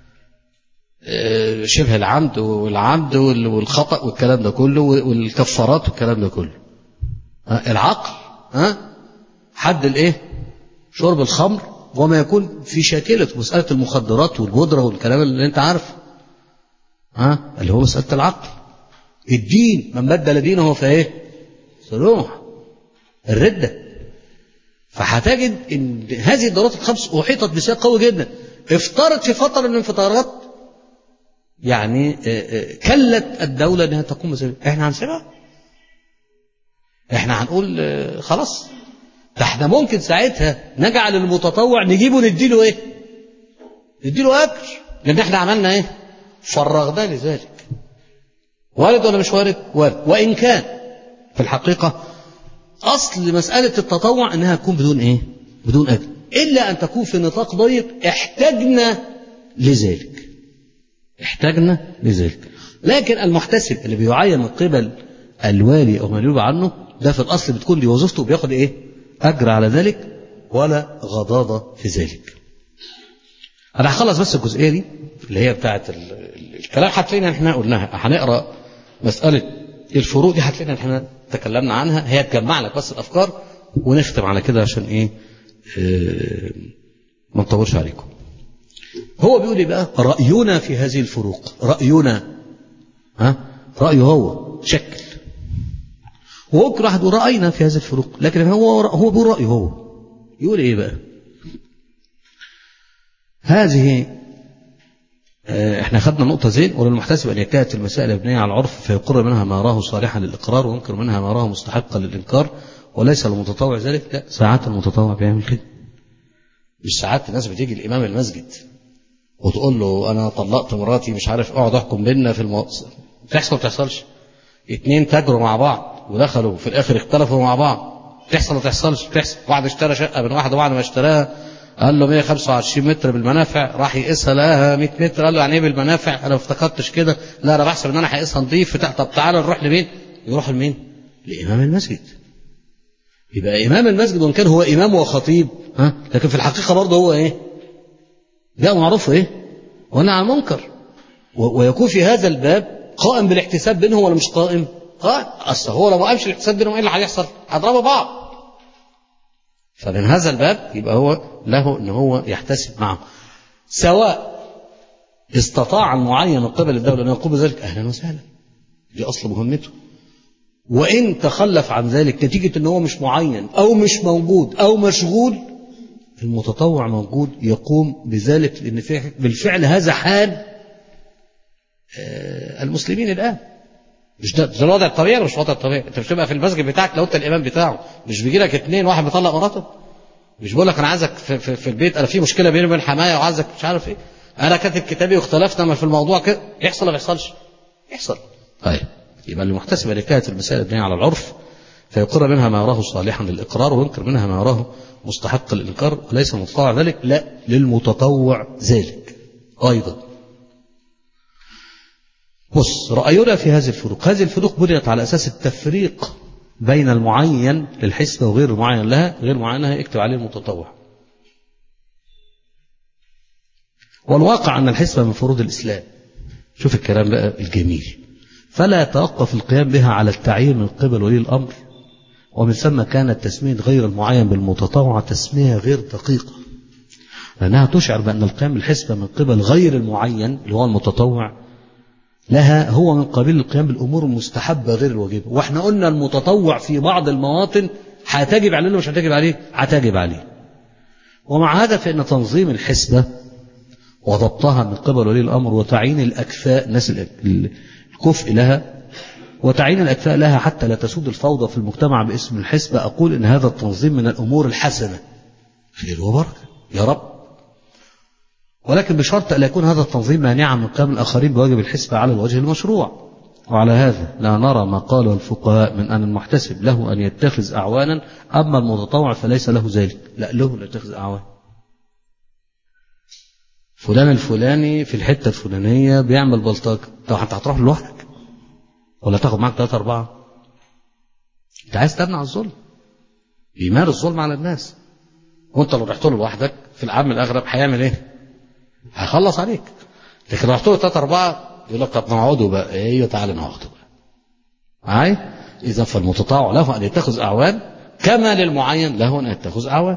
S1: شبه العمد والعمد والخطأ والكلام ده كله والكفارات والكلام ده كله العقل ها حد الايه شرب الخمر وما يكون في شاكلة مسألة المخدرات والجدرة والكلام اللي انت عارفه ها اللي هو مسألة العقل الدين من بدل دينه فايه سلوح الردة فهتجد ان هذه الضرورات الخمس احيطت بسياق قوي جدا افترض في فتره من الفترات يعني كلت الدولة أنها تقوم بذلك إحنا هنسيبها إحنا هنقول خلاص ده احنا ممكن ساعتها نجعل المتطوع نجيبه نديله ايه نديله اجر لان احنا عملنا ايه فرغناه لذلك وارد ولا مش وارد وارد وان كان في الحقيقة اصل مسألة التطوع انها تكون بدون ايه بدون اجر الا ان تكون في نطاق ضيق احتاجنا لذلك احتاجنا لذلك لكن المحتسب اللي بيعين من قبل الوالي او من ينوب عنه ده في الاصل بتكون دي وظيفته وبياخد ايه اجر على ذلك ولا غضاضه في ذلك انا هخلص بس الجزئيه دي اللي هي بتاعه الكلام هتلاقينا احنا قلناها هنقرا مساله الفروق دي هتلاقينا احنا تكلمنا عنها هي تجمع لك بس الافكار ونختم على كده عشان ايه اه ما نطولش عليكم هو بيقول ايه بقى راينا في هذه الفروق راينا ها رايه هو شكل وممكن واحد يقول راينا في هذه الفروق لكن هو هو بيقول رايه هو يقول ايه بقى هذه احنا خدنا نقطة زين وللمحتسب أن يجتهد في المسائل المبنية على العرف فيقر منها ما راه صالحا للإقرار وينكر منها ما راه مستحقا للإنكار وليس المتطوع ذلك لا ساعات المتطوع بيعمل كده مش ساعات الناس بتيجي الإمام المسجد وتقول له أنا طلقت مراتي مش عارف اقعد احكم بينا في المو... تحصل ما تحصلش اتنين تاجروا مع بعض ودخلوا في الآخر اختلفوا مع بعض تحصل ما تحصلش تحصل واحد اشترى شقة من واحد وبعد ما اشتراها قال له 125 متر بالمنافع راح يقيسها لقاها 100 متر قال له يعني ايه بالمنافع انا ما افتكرتش كده لا انا بحسب ان انا هقيسها نظيف طب تعالى نروح لمين يروح لمين لامام المسجد يبقى امام المسجد وان كان هو امام وخطيب ها لكن في الحقيقه برضه هو ايه ده معروف ايه وانا عن منكر ويكون في هذا الباب قائم بالاحتساب بينهم ولا مش قائم قائم اصل هو لو ما قامش الاحتساب بينهم ايه اللي هيحصل هيضربوا بعض فمن هذا الباب يبقى هو له ان هو يحتسب معه سواء استطاع المعين من قبل الدولة أن يقوم بذلك أهلا وسهلا دي أصل مهمته وإن تخلف عن ذلك نتيجة أن هو مش معين أو مش موجود أو مشغول المتطوع موجود يقوم بذلك لأن بالفعل هذا حال المسلمين الآن مش ده, ده الوضع الطبيعي ولا مش الوضع الطبيعي انت مش تبقى في المسجد بتاعك لو انت الامام بتاعه مش بيجي لك اثنين واحد بيطلق مراته مش بقول لك انا عايزك في, في, في البيت انا في مشكله بيني وبين حمايه وعايزك مش عارف ايه انا كاتب كتابي واختلفنا في الموضوع كده يحصل ولا ما يحصلش يحصل طيب يبقى المحتسب لكايه المسائل المبنيه على العرف فيقر منها ما يراه صالحا للاقرار وينكر منها ما يراه مستحق للانكار وليس متطوع ذلك لا للمتطوع ذلك ايضا بص رأينا في هذه الفروق هذه الفروق بنيت على أساس التفريق بين المعين للحسبة وغير المعين لها غير المعين لها يكتب عليه المتطوع والواقع أن الحسبة من فروض الإسلام شوف الكلام بقى الجميل فلا يتوقف القيام بها على التعيين من قبل ولي الأمر ومن ثم كانت تسمية غير المعين بالمتطوع تسمية غير دقيقة لأنها تشعر بأن القيام بالحسبة من قبل غير المعين اللي هو المتطوع لها هو من قبيل القيام بالامور المستحبه غير الواجبه واحنا قلنا المتطوع في بعض المواطن هتجب عليه ولا مش هتجب عليه هتجب عليه ومع هذا فان تنظيم الحسبه وضبطها من قبل ولي الامر وتعيين الاكفاء الناس الكفء لها وتعيين الاكفاء لها حتى لا تسود الفوضى في المجتمع باسم الحسبه اقول ان هذا التنظيم من الامور الحسنه خير وبركه يا رب ولكن بشرط أن يكون هذا التنظيم مانعا من قيام الآخرين بواجب الحسبة على الوجه المشروع وعلى هذا لا نرى ما قاله الفقهاء من أن المحتسب له أن يتخذ أعوانا أما المتطوع فليس له ذلك لا له أن يتخذ أعوان فلان الفلاني في الحتة الفلانية بيعمل بلطجة طب أنت هتروح لوحدك ولا تاخد معاك ثلاثة أربعة أنت عايز تمنع الظلم بيمارس ظلم على الناس وأنت لو رحت له لوحدك في العام الأغرب هيعمل إيه؟ هيخلص عليك لكن رحت له ثلاثة أربعة يقول لك طب نقعدوا بقى ايوه تعالى نقعدوا بقى معاي إذا فالمتطوع له أن يتخذ أعوان كما للمعين له أن يتخذ أعوان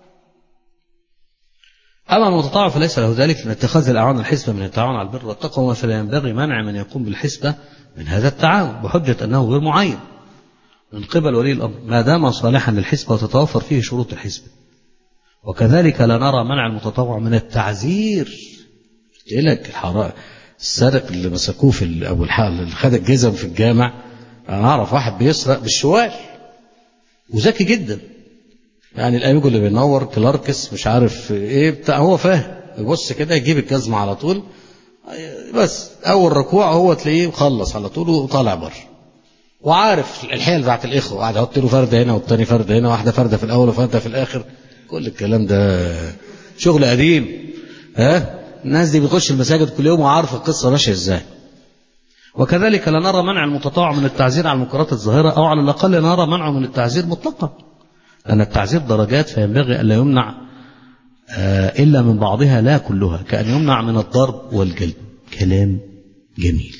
S1: أما المتطوع فليس له ذلك لأن اتخاذ الأعوان الحسبة من التعاون على البر والتقوى فلا ينبغي منع من يقوم بالحسبة من هذا التعاون بحجة أنه غير معين من قبل ولي الأمر ما دام صالحا للحسبة وتتوفر فيه شروط الحسبة وكذلك لا نرى منع المتطوع من التعزير قلت لك الحرام السارق اللي مسكوه في ال- أو الحال اللي خد الجزم في الجامع أنا أعرف واحد بيسرق بالشوال وذكي جدا يعني الأميجو اللي بينور كلاركس مش عارف إيه بتاع هو فاهم يبص كده يجيب الجزمة على طول بس أول ركوع هو تلاقيه مخلص على طول وطالع بره وعارف الحيل بتاعت الإخوة قاعد يحط له فردة هنا والتاني فردة هنا واحدة فردة في الأول وفردة في الآخر كل الكلام ده شغل قديم ها الناس دي بتخش المساجد كل يوم وعارفة القصة ماشية ازاي وكذلك لا نرى منع المتطوع من التعزير على المنكرات الظاهرة أو على الأقل نرى منعه من التعزير مطلقا لأن التعزير درجات فينبغي ألا يمنع آه، إلا من بعضها لا كلها كأن يمنع من الضرب والجلد كلام جميل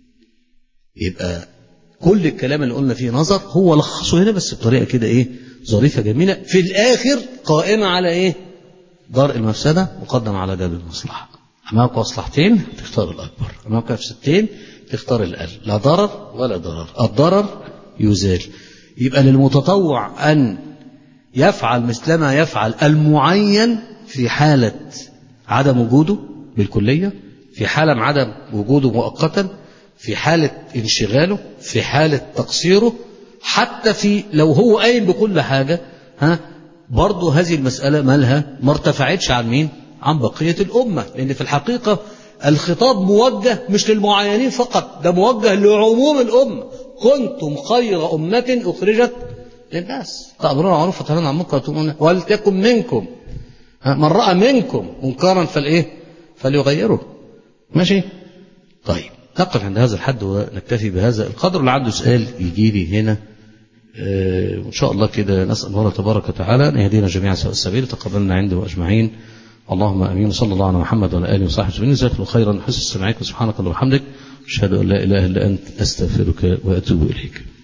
S1: يبقى كل الكلام اللي قلنا فيه نظر هو لخصه هنا بس بطريقة كده إيه ظريفة جميلة في الآخر قائمة على إيه درء المفسدة مقدم على جلب المصلحة أمامك مصلحتين تختار الأكبر أمامك مفسدتين تختار الأقل لا ضرر ولا ضرر الضرر يزال يبقى للمتطوع أن يفعل مثلما يفعل المعين في حالة عدم وجوده بالكلية في حالة عدم وجوده مؤقتا في حالة انشغاله في حالة تقصيره حتى في لو هو قايم بكل حاجة ها برضه هذه المسألة مالها ما ارتفعتش عن مين عن بقية الأمة لأن في الحقيقة الخطاب موجه مش للمعينين فقط ده موجه لعموم الأمة كنتم خير أمة أخرجت للناس تأمرون معروف وتنهون عن المنكر وتؤمنون ولتكن منكم ها، من رأى منكم منكرا فالإيه فليغيره ماشي طيب نقف عند هذا الحد ونكتفي بهذا القدر اللي عنده سؤال يجي لي هنا آه، وإن شاء الله كده نسأل الله تبارك وتعالى أن يهدينا جميعا سواء السبيل تقبلنا عنده أجمعين اللهم امين صلى الله على محمد وعلى اله وصحبه وسلم جزاك الله خيرا حسن استماعك وسبحانك اللهم وبحمدك اشهد ان لا اله الا انت استغفرك واتوب اليك